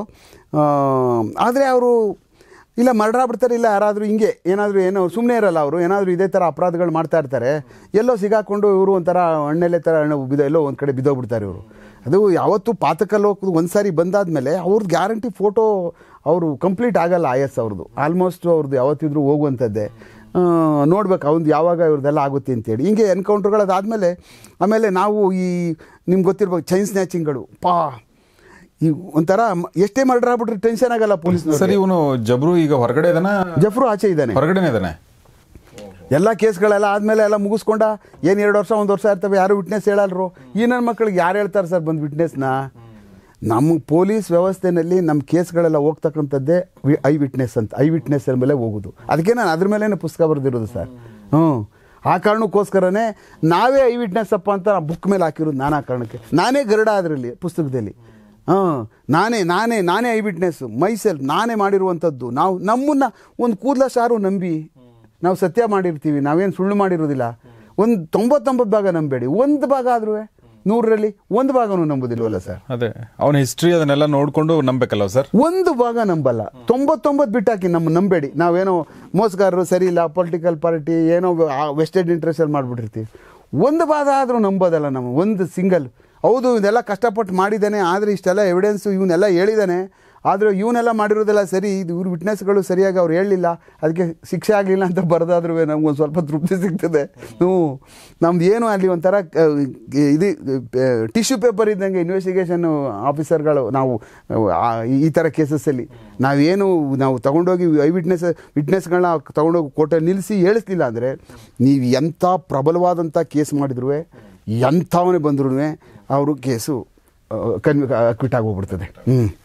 Speaker 1: ಆದರೆ ಅವರು ಇಲ್ಲ ಮರ್ಡರ್ ಆಗ್ಬಿಡ್ತಾರೆ ಇಲ್ಲ ಯಾರಾದರೂ ಹಿಂಗೆ ಏನಾದರೂ ಏನೋ ಸುಮ್ಮನೆ ಇರಲ್ಲ ಅವರು ಏನಾದರೂ ಇದೇ ಥರ ಅಪರಾಧಗಳು ಮಾಡ್ತಾ ಇರ್ತಾರೆ ಎಲ್ಲೋ ಸಿಗಾಕೊಂಡು ಇವರು ಒಂಥರ ಹಣ್ಣೆಲೆ ಥರ ಹಣ್ಣು ಬಿದ್ದ ಎಲ್ಲೋ ಒಂದು ಕಡೆ ಬಿದ್ದೋಗ್ಬಿಡ್ತಾರೆ ಇವರು ಅದು ಯಾವತ್ತು ಪಾತಕಲ್ಲಿ ಹೋಗೋದು ಒಂದು ಸಾರಿ ಬಂದಾದ್ಮೇಲೆ ಅವ್ರದ್ದು ಗ್ಯಾರಂಟಿ ಫೋಟೋ ಅವರು ಕಂಪ್ಲೀಟ್ ಆಗಲ್ಲ ಐ ಎಸ್ ಅವ್ರದ್ದು ಆಲ್ಮೋಸ್ಟ್ ಅವ್ರದ್ದು ಯಾವತ್ತಿದ್ರೂ ಹೋಗುವಂಥದ್ದೇ ನೋಡ್ಬೇಕು ಅವ್ನು ಯಾವಾಗ ಇವ್ರದ್ದೆಲ್ಲ ಆಗುತ್ತೆ ಅಂತೇಳಿ ಹಿಂಗೆ ಎನ್ಕೌಂಟ್ರ್ಗಳದಾದಮೇಲೆ ಆಮೇಲೆ ನಾವು ಈ ನಿಮ್ಗೆ ಗೊತ್ತಿರ್ಬೇಕು ಚೈನ್ ಸ್ನ್ಯಾಚಿಂಗ್ಗಳು ಪಾ ಈ ಒಂಥರ ಮ- ಎಷ್ಟೇ ಮರ್ಡರ್ ಆಗ್ಬಿಟ್ರೆ ಟೆನ್ಷನ್ ಆಗಲ್ಲ ಪೊಲೀಸ್
Speaker 2: ಸರ್ ಇವನು ಜಬ್ರು ಈಗ ಹೊರಗಡೆ ಇದನ
Speaker 1: ಜಫ್ರು ಆಚೆ ಇದ್ದಾನೆ
Speaker 2: ಹೊರಗಡೆನೇ ಇದಾನೆ
Speaker 1: ಎಲ್ಲ ಕೇಸ್ಗಳೆಲ್ಲ ಆದಮೇಲೆ ಎಲ್ಲ ಮುಗಿಸ್ಕೊಂಡ ಏನು ಎರಡು ವರ್ಷ ಒಂದು ವರ್ಷ ಇರ್ತವೆ ಯಾರು ವಿಟ್ನೆಸ್ ಹೇಳಲ್ರು ಈ ನನ್ನ ಮಕ್ಕಳಿಗೆ ಯಾರು ಹೇಳ್ತಾರೆ ಸರ್ ಬಂದು ವಿಟ್ನೆಸ್ನ ನಮ್ಮ ಪೊಲೀಸ್ ವ್ಯವಸ್ಥೆನಲ್ಲಿ ನಮ್ಮ ಕೇಸ್ಗಳೆಲ್ಲ ಹೋಗ್ತಕ್ಕಂಥದ್ದೇ ವಿ- ಐ ವಿಟ್ನೆಸ್ ಅಂತ ಐ ವಿಟ್ನೆಸ್ ಮೇಲೆ ಹೋಗೋದು ಅದಕ್ಕೆ ನಾನು ಅದ್ರ ಮೇಲೇ ಪುಸ್ತಕ ಬರೆದಿರೋದು ಸರ್ ಹ್ಞೂ ಆ ಕಾರಣಕ್ಕೋಸ್ಕರನೇ ನಾವೇ ಐ ವಿಟ್ನೆಸ್ ಅಪ್ಪ ಅಂತ ಬುಕ್ ಮೇಲೆ ಹಾಕಿರೋದು ನಾನು ಆ ಕಾರಣಕ್ಕೆ ನಾನೇ ಗರುಡ ಅದರಲ್ಲಿ ಪುಸ್ತಕದಲ್ಲಿ ಹಾಂ ನಾನೇ ನಾನೇ ನಾನೇ ಐ ವಿಟ್ನೆಸ್ ಮೈಸೆಲ್ಫ್ ನಾನೇ ಮಾಡಿರುವಂಥದ್ದು ನಾವು ನಮ್ಮನ್ನ ಒಂದು ಕೂದಲ ಸಾರು ನಂಬಿ ನಾವು ಸತ್ಯ ಮಾಡಿರ್ತೀವಿ ನಾವೇನು ಸುಳ್ಳು ಮಾಡಿರೋದಿಲ್ಲ ಒಂದು ತೊಂಬತ್ತೊಂಬತ್ತು ಭಾಗ ನಂಬೇಡಿ ಒಂದು ಭಾಗ ಆದ್ರೂ ನೂರರಲ್ಲಿ ಒಂದು ಭಾಗನೂ ನಂಬೋದಿಲ್ವಲ್ಲ ಸರ್
Speaker 2: ಅದೇ ಅವನ ಹಿಸ್ಟ್ರಿ ಅದನ್ನೆಲ್ಲ ನೋಡ್ಕೊಂಡು ನಂಬೇಕಲ್ಲ ಸರ್
Speaker 1: ಒಂದು ಭಾಗ ನಂಬಲ್ಲ ತೊಂಬತ್ತೊಂಬತ್ತು ಬಿಟ್ಟಾಕಿ ನಮ್ಮ ನಂಬೇಡಿ ನಾವೇನೋ ಮೋಸಗಾರರು ಸರಿ ಇಲ್ಲ ಪೊಲಿಟಿಕಲ್ ಪಾರ್ಟಿ ಏನೋ ವೆಸ್ಟೆಡ್ ಇಂಟ್ರೆಸ್ಟಲ್ಲಿ ಮಾಡಿಬಿಟ್ಟಿರ್ತೀವಿ ಒಂದು ಭಾಗ ಆದರೂ ನಂಬೋದಲ್ಲ ನಮ್ಮ ಒಂದು ಸಿಂಗಲ್ ಹೌದು ಇದೆಲ್ಲ ಕಷ್ಟಪಟ್ಟು ಮಾಡಿದ್ದಾನೆ ಆದರೆ ಇಷ್ಟೆಲ್ಲ ಎವಿಡೆನ್ಸು ಇವನ್ನೆಲ್ಲ ಹೇಳಿದ್ದಾನೆ ಆದರೆ ಇವನ್ನೆಲ್ಲ ಮಾಡಿರೋದೆಲ್ಲ ಸರಿ ಇದು ಇವ್ರ ವಿಟ್ನೆಸ್ಗಳು ಸರಿಯಾಗಿ ಅವ್ರು ಹೇಳಲಿಲ್ಲ ಅದಕ್ಕೆ ಶಿಕ್ಷೆ ಆಗಲಿಲ್ಲ ಅಂತ ಬರೆದಾದ್ರೂ ನಮ್ಗೊಂದು ಸ್ವಲ್ಪ ತೃಪ್ತಿ ಸಿಗ್ತದೆ ಹ್ಞೂ ನಮ್ದು ಏನು ಅಲ್ಲಿ ಒಂಥರ ಕ- ಇದು ಟಿಶ್ಯೂ ಪೇಪರ್ ಇದ್ದಂಗೆ ಇನ್ವೆಸ್ಟಿಗೇಷನ್ ಆಫೀಸರ್ಗಳು ನಾವು ಆ, ಈ ಥರ ಕೇಸಸ್ಸಲ್ಲಿ ನಾವೇನು ನಾವು ತಗೊಂಡೋಗಿ ಐ ವಿಟ್ನೆಸ್ ವಿಟ್ನೆಸ್ಗಳನ್ನ ತಗೊಂಡೋಗಿ ಕೋರ್ಟಲ್ಲಿ ನಿಲ್ಲಿಸಿ ಹೇಳಿಸ್ಲಿಲ್ಲ ಅಂದರೆ ನೀವು ಎಂಥ ಪ್ರಬಲವಾದಂಥ ಕೇಸ್ ಮಾಡಿದ್ರು ಎಂಥವನೇ ಬಂದ್ರೂ ಅವರು ಕೇಸು ಕನ್ವಿ ಕ್ವಿಟ್ ಆಗೋಗ್ಬಿಡ್ತದೆ ಹ್ಞೂ